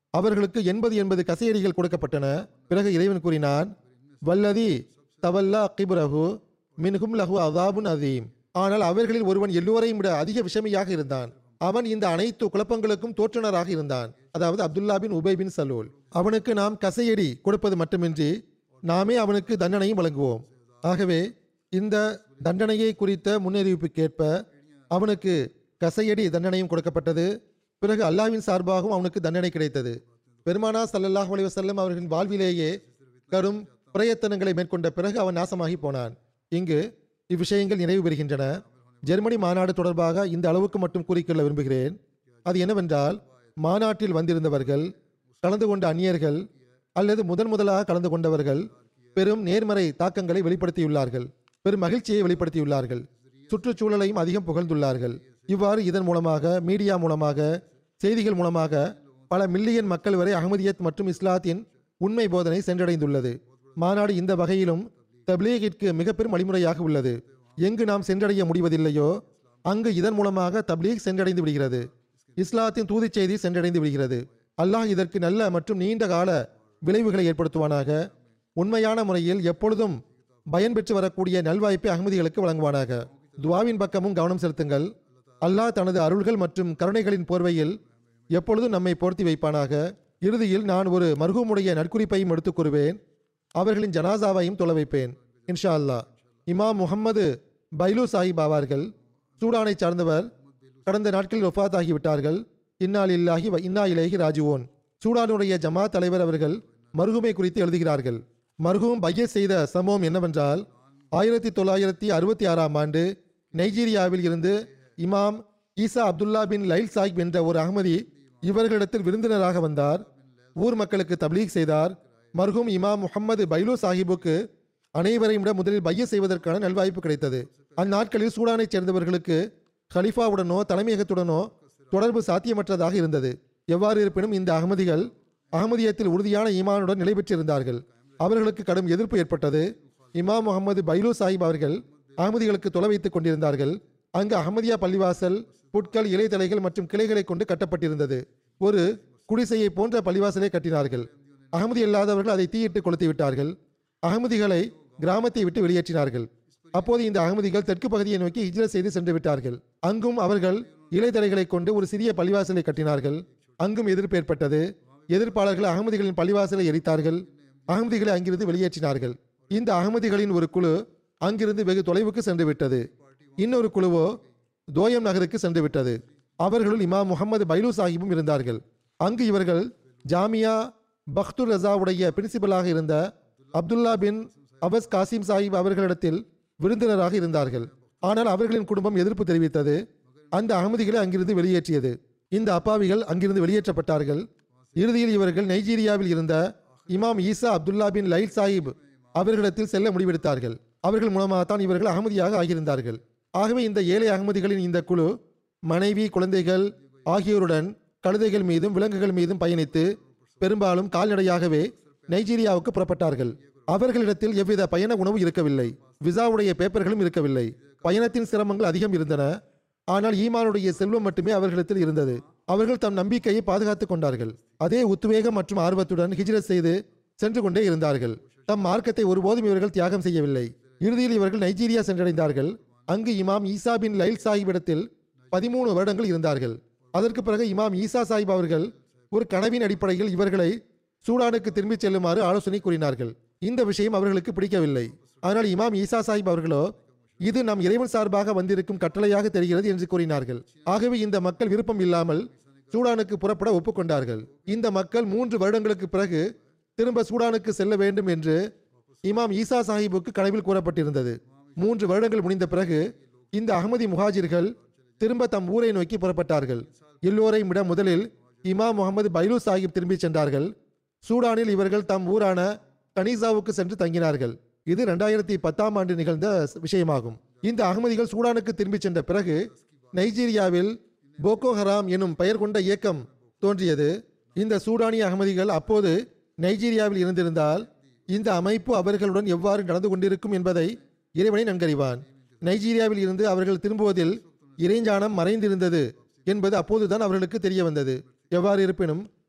அவர்களுக்கு எண்பது எண்பது கசையடிகள் கொடுக்கப்பட்டன பிறகு இறைவன் கூறினான் வல்லதி தவல்லா கிபுரஹு மின்ஹும் லஹு அதாபுன் அதீம் ஆனால் அவர்களில் ஒருவன் எல்லோரையும் விட அதிக விஷமியாக இருந்தான் அவன் இந்த அனைத்து குழப்பங்களுக்கும் தோற்றுனராக இருந்தான் அதாவது அப்துல்லா பின் உபை பின் சலூல் அவனுக்கு நாம் கசையடி கொடுப்பது மட்டுமின்றி நாமே அவனுக்கு தண்டனையும் வழங்குவோம் ஆகவே இந்த தண்டனையை குறித்த முன்னறிவிப்புக்கேற்ப அவனுக்கு கசையடி தண்டனையும் கொடுக்கப்பட்டது பிறகு அல்லாஹ்வின் சார்பாகவும் அவனுக்கு தண்டனை கிடைத்தது பெருமானா ஸல்லல்லாஹு அலைஹி வஸல்லம் அவர்களின் வாழ்விலேயே கரும் பிரயத்தனங்களை மேற்கொண்ட பிறகு அவன் நாசமாகி போனான் இங்கு இவ்விஷயங்கள் நிறைவு பெறுகின்றன ஜெர்மனி மாநாடு தொடர்பாக இந்த அளவுக்கு மட்டும் கூறிக்கொள்ள விரும்புகிறேன் அது என்னவென்றால் மாநாட்டில் வந்திருந்தவர்கள் கலந்து கொண்ட அந்நியர்கள் அல்லது முதன் முதலாக கலந்து கொண்டவர்கள் பெரும் நேர்மறை தாக்கங்களை வெளிப்படுத்தியுள்ளார்கள் பெரும் மகிழ்ச்சியை வெளிப்படுத்தியுள்ளார்கள் சுற்றுச்சூழலையும் அதிகம் புகழ்ந்துள்ளார்கள் இவ்வாறு இதன் மூலமாக மீடியா மூலமாக செய்திகள் மூலமாக பல மில்லியன் மக்கள் வரை அகமதியத் மற்றும் இஸ்லாத்தின் உண்மை போதனை சென்றடைந்துள்ளது மாநாடு இந்த வகையிலும் தப்லீகிற்கு மிக பெரும் வழிமுறையாக உள்ளது எங்கு நாம் சென்றடைய முடிவதில்லையோ அங்கு இதன் மூலமாக தப்லீக் சென்றடைந்து விடுகிறது இஸ்லாத்தின் தூதிச் செய்தி சென்றடைந்து விடுகிறது அல்லாஹ் இதற்கு நல்ல மற்றும் நீண்ட கால விளைவுகளை ஏற்படுத்துவானாக உண்மையான முறையில் எப்பொழுதும் பயன் பெற்று வரக்கூடிய நல்வாய்ப்பை அகமதிகளுக்கு வழங்குவானாக துவாவின் பக்கமும் கவனம் செலுத்துங்கள் அல்லாஹ் தனது அருள்கள் மற்றும் கருணைகளின் போர்வையில் எப்பொழுதும் நம்மை போர்த்தி வைப்பானாக இறுதியில் நான் ஒரு மர்ஹூமுடைய நற்குறிப்பையும் எடுத்துக் கூறுவேன் அவர்களின் ஜனாசாவையும் தொலை வைப்பேன் இன்ஷா அல்லாஹ் இமாம் முகம்மது பைலு சாஹிப் ஆவார்கள் சூடானை சார்ந்தவர் கடந்த நாட்களில் ஒஃபாத் ஆகிவிட்டார்கள் இன்னால் இல்லாஹி வ இன்னா இலேஹி ராஜுவோன் சூடானுடைய ஜமாத் தலைவர் அவர்கள் மர்ஹூமை குறித்து எழுதுகிறார்கள் மர்ஹூம் பைய செய்த சம்பவம் என்னவென்றால் ஆயிரத்தி தொள்ளாயிரத்தி அறுபத்தி ஆறாம் ஆண்டு நைஜீரியாவில் இருந்து இமாம் ஈசா அப்துல்லா பின் லைல் சாஹிப் என்ற ஒரு அகமதி இவர்களிடத்தில் விருந்தினராக வந்தார் ஊர் மக்களுக்கு தப்லீக் செய்தார் மர்ஹூம் இமாம் முஹம்மது பைலு சாஹிபுக்கு அனைவரையும் விட முதலில் பைய செய்வதற்கான நல்வாய்ப்பு கிடைத்தது அந்நாட்களில் சூடானைச் சேர்ந்தவர்களுக்கு கலிஃபாவுடனோ தலைமையகத்துடனோ தொடர்பு சாத்தியமற்றதாக இருந்தது எவ்வாறு இருப்பினும் இந்த அகமதிகள் அகமதியத்தில் உறுதியான ஈமானுடன் நிலை பெற்றிருந்தார்கள் அவர்களுக்கு கடும் எதிர்ப்பு ஏற்பட்டது இமாம் முகமது பைலு சாஹிப் அவர்கள் அகமதிகளுக்கு தொலை வைத்துக் கொண்டிருந்தார்கள் அங்கு அகமதியா பள்ளிவாசல் புட்கள் இலைத்தலைகள் மற்றும் கிளைகளை கொண்டு கட்டப்பட்டிருந்தது ஒரு குடிசையை போன்ற பள்ளிவாசலை கட்டினார்கள் அகமதி இல்லாதவர்கள் அதை தீயிட்டு கொளுத்தி விட்டார்கள் அகமதிகளை கிராமத்தை விட்டு வெளியேற்றினார்கள் அப்போது இந்த அகமதிகள் தெற்கு பகுதியை நோக்கி ஹிஜ்ரத் செய்து சென்று விட்டார்கள் அங்கும் அவர்கள் இலைத்தலைகளை கொண்டு ஒரு சிறிய பள்ளிவாசலை கட்டினார்கள் அங்கும் எதிர்ப்பு ஏற்பட்டது எதிர்ப்பாளர்கள் அகமதிகளின் பள்ளிவாசலை எரித்தார்கள் அகமதிகளை அங்கிருந்து வெளியேற்றினார்கள் இந்த அகமதிகளின் ஒரு குழு அங்கிருந்து வெகு தொலைவுக்கு சென்று விட்டது இன்னொரு குழுவோ தோயம் நகருக்கு சென்று விட்டது அவர்களுள் இமாம் முகமது பைலு சாஹிபும் இருந்தார்கள் அங்கு இவர்கள் ஜாமியா பக்துர் ரசாவுடைய பிரின்சிபலாக இருந்த அப்துல்லா பின் அபஸ் காசிம் சாஹிப் அவர்களிடத்தில் விருந்தினராக இருந்தார்கள் ஆனால் அவர்களின் குடும்பம் எதிர்ப்பு தெரிவித்தது அந்த அகமதிகளை அங்கிருந்து வெளியேற்றியது இந்த அப்பாவிகள் அங்கிருந்து வெளியேற்றப்பட்டார்கள் இறுதியில் இவர்கள் நைஜீரியாவில் இருந்த இமாம் ஈசா அப்துல்லா பின் லைல் சாஹிப் அவர்களிடத்தில் செல்ல முடிவெடுத்தார்கள் அவர்கள் மூலமாகத்தான் இவர்கள் அகமதியாக ஆகியிருந்தார்கள் ஆகவே இந்த ஏழை அகமதிகளின் இந்த குழு மனைவி குழந்தைகள் ஆகியோருடன் கழுதைகள் மீதும் விலங்குகள் மீதும் பயணித்து பெரும்பாலும் கால்நடையாகவே நைஜீரியாவுக்கு புறப்பட்டார்கள் அவர்களிடத்தில் எவ்வித பயண உணவு இருக்கவில்லை விசாவுடைய பேப்பர்களும் இருக்கவில்லை பயணத்தின் சிரமங்கள் அதிகம் இருந்தன ஆனால் ஈமானுடைய செல்வம் மட்டுமே அவர்களிடத்தில் இருந்தது அவர்கள் தம் நம்பிக்கையை பாதுகாத்துக் கொண்டார்கள் அதே உத்வேகம் மற்றும் ஆர்வத்துடன் ஹிஜ்ரத் செய்து சென்று கொண்டே இருந்தார்கள் தம் மார்க்கத்தை ஒருபோதும் இவர்கள் தியாகம் செய்யவில்லை இறுதியில் இவர்கள் நைஜீரியா சென்றடைந்தார்கள் அங்கு இமாம் ஈசா பின் லைல் சாஹிபிடத்தில் பதிமூணு வருடங்கள் இருந்தார்கள் அதற்கு பிறகு இமாம் ஈசா சாஹிப் அவர்கள் ஒரு கனவின் அடிப்படையில் இவர்களை சூடானுக்கு திரும்பிச் செல்லுமாறு ஆலோசனை கூறினார்கள் இந்த விஷயம் அவர்களுக்கு பிடிக்கவில்லை ஆனால் இமாம் ஈசா சாஹிப் அவர்களோ இது நம் இறைவன் சார்பாக வந்திருக்கும் கட்டளையாக தெரிகிறது என்று கூறினார்கள் ஆகவே இந்த மக்கள் விருப்பம் இல்லாமல் சூடானுக்கு புறப்பட ஒப்புக்கொண்டார்கள் இந்த மக்கள் மூன்று வருடங்களுக்கு பிறகு திரும்ப சூடானுக்கு செல்ல வேண்டும் என்று இமாம் ஈசா சாஹிபுக்கு கனவில் கூறப்பட்டிருந்தது மூன்று வருடங்கள் முடிந்த பிறகு இந்த அகமதி முஹாஜிர்கள் திரும்ப தம் ஊரை நோக்கி புறப்பட்டார்கள் எல்லோரையும் விட முதலில் இமாம் முகமது பைலு சாஹிப் திரும்பிச் சென்றார்கள் சூடானில் இவர்கள் தம் ஊரான கனிசாவுக்கு சென்று தங்கினார்கள் இது ரெண்டாயிரத்தி பத்தாம் ஆண்டு நிகழ்ந்த ஸ்- விஷயமாகும் இந்த அகமதிகள் சூடானுக்கு திரும்பிச் சென்ற பிறகு நைஜீரியாவில் போகோ ஹராம் எனும் பெயர் கொண்ட இயக்கம் தோன்றியது இந்த சூடானிய அகமதிகள் அப்போது நைஜீரியாவில் இருந்திருந்தால் இந்த அமைப்பு அவர்களுடன் எவ்வாறு நடந்து கொண்டிருக்கும் என்பதை இறைவனை நன்கறிவான் நைஜீரியாவில் இருந்து அவர்கள் திரும்புவதில் இறைஞ்சானம் மறைந்திருந்தது என்பது அப்போதுதான் அவர்களுக்கு தெரிய வந்தது எவ்வாறு இருப்பினும்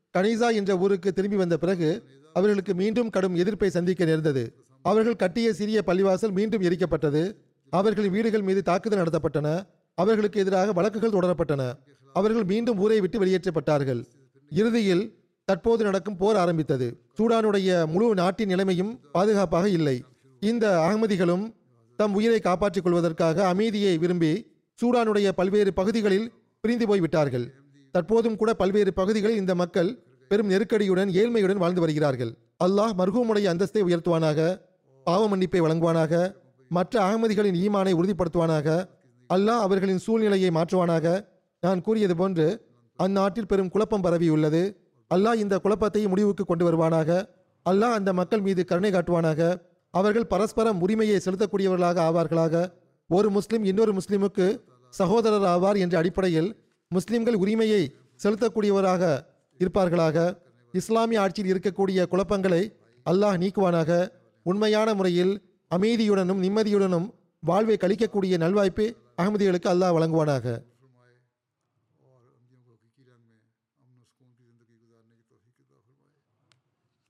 கனிசா என்ற ஊருக்கு திரும்பி வந்த பிறகு அவர்களுக்கு மீண்டும் கடும் எதிர்ப்பை சந்திக்க நேர்ந்தது அவர்கள் கட்டிய சிறிய பள்ளிவாசல் மீண்டும் எரிக்கப்பட்டது அவர்களின் வீடுகள் மீது தாக்குதல் நடத்தப்பட்டன அவர்களுக்கு எதிராக வழக்குகள் தொடரப்பட்டன அவர்கள் மீண்டும் ஊரை விட்டு வெளியேற்றப்பட்டார்கள் இறுதியில் தற்போது நடக்கும் போர் ஆரம்பித்தது சூடானுடைய முழு நாட்டின் நிலைமையும் பாதுகாப்பாக இல்லை இந்த அகமதிகளும் தம் உயிரை காப்பாற்றிக் கொள்வதற்காக அமைதியை விரும்பி சூடானுடைய பல்வேறு பகுதிகளில் பிரிந்து போய்விட்டார்கள் தற்போதும் கூட பல்வேறு பகுதிகளில் இந்த மக்கள் பெரும் நெருக்கடியுடன் ஏழ்மையுடன் வாழ்ந்து வருகிறார்கள் அல்லாஹ் மர்ஹூமுடைய அந்தஸ்தை உயர்த்துவானாக பாவ மன்னிப்பை வழங்குவானாக மற்ற அகமதிகளின் ஈமானை உறுதிப்படுத்துவானாக அல்லாஹ் அவர்களின் சூழ்நிலையை மாற்றுவானாக நான் கூறியது போன்று அந்நாட்டில் பெரும் குழப்பம் பரவியுள்ளது அல்லாஹ் இந்த குழப்பத்தை முடிவுக்கு கொண்டு வருவானாக அல்லாஹ் அந்த மக்கள் மீது கருணை காட்டுவானாக அவர்கள் பரஸ்பரம் உரிமையை செலுத்தக்கூடியவர்களாக ஆவார்களாக ஒரு முஸ்லிம் இன்னொரு முஸ்லிமுக்கு சகோதரர் ஆவார் என்ற அடிப்படையில் முஸ்லிம்கள் உரிமையை செலுத்தக்கூடியவராக இருப்பார்களாக இஸ்லாமிய ஆட்சியில் இருக்கக்கூடிய குழப்பங்களை அல்லாஹ் நீக்குவானாக உண்மையான முறையில் அமைதியுடனும் நிம்மதியுடனும் வாழ்வை கழிக்கக்கூடிய நல்வாய்ப்பை அகமதிகளுக்கு அல்லாஹ் வழங்குவானாக फरमाए और अहमदियों को हकीकी रंग में अमन और सुकून की ज़िंदगी गुजारने की तौफीक अता फरमाए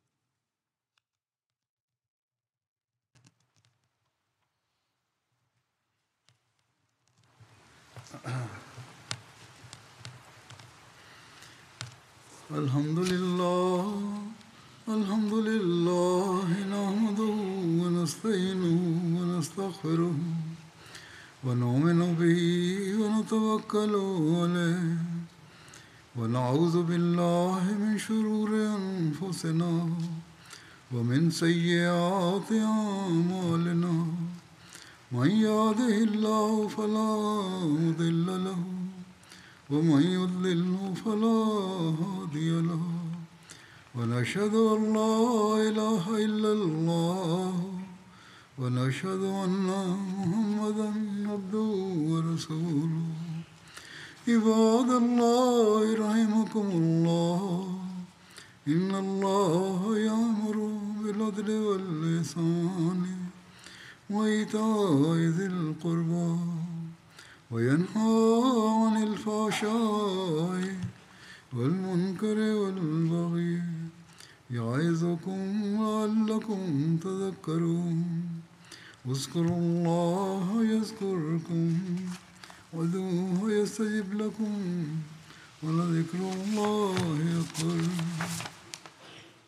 الحمد لله الحمد لله نحمده ونستعينه ونستغفره ونؤمن به ونتوكل عليه ونعوذ بالله من شرور أنفسنا ومن سيئات أعمالنا من يهده الله فلا مضل له ومن يضلله فلا هادي له ونشهد أن لا إله إلا الله ونشهد أن محمدا عبده ورسوله عباد الله رحمكم الله إن الله يأمر بالعدل واللسان وإيتاء ذي القربى وينهى عن الفحشاء والمنكر والبغي يعظكم لعلكم تذكرون اذكروا الله يذكركم وادعوه يستجب لكم ولذكر الله أكبر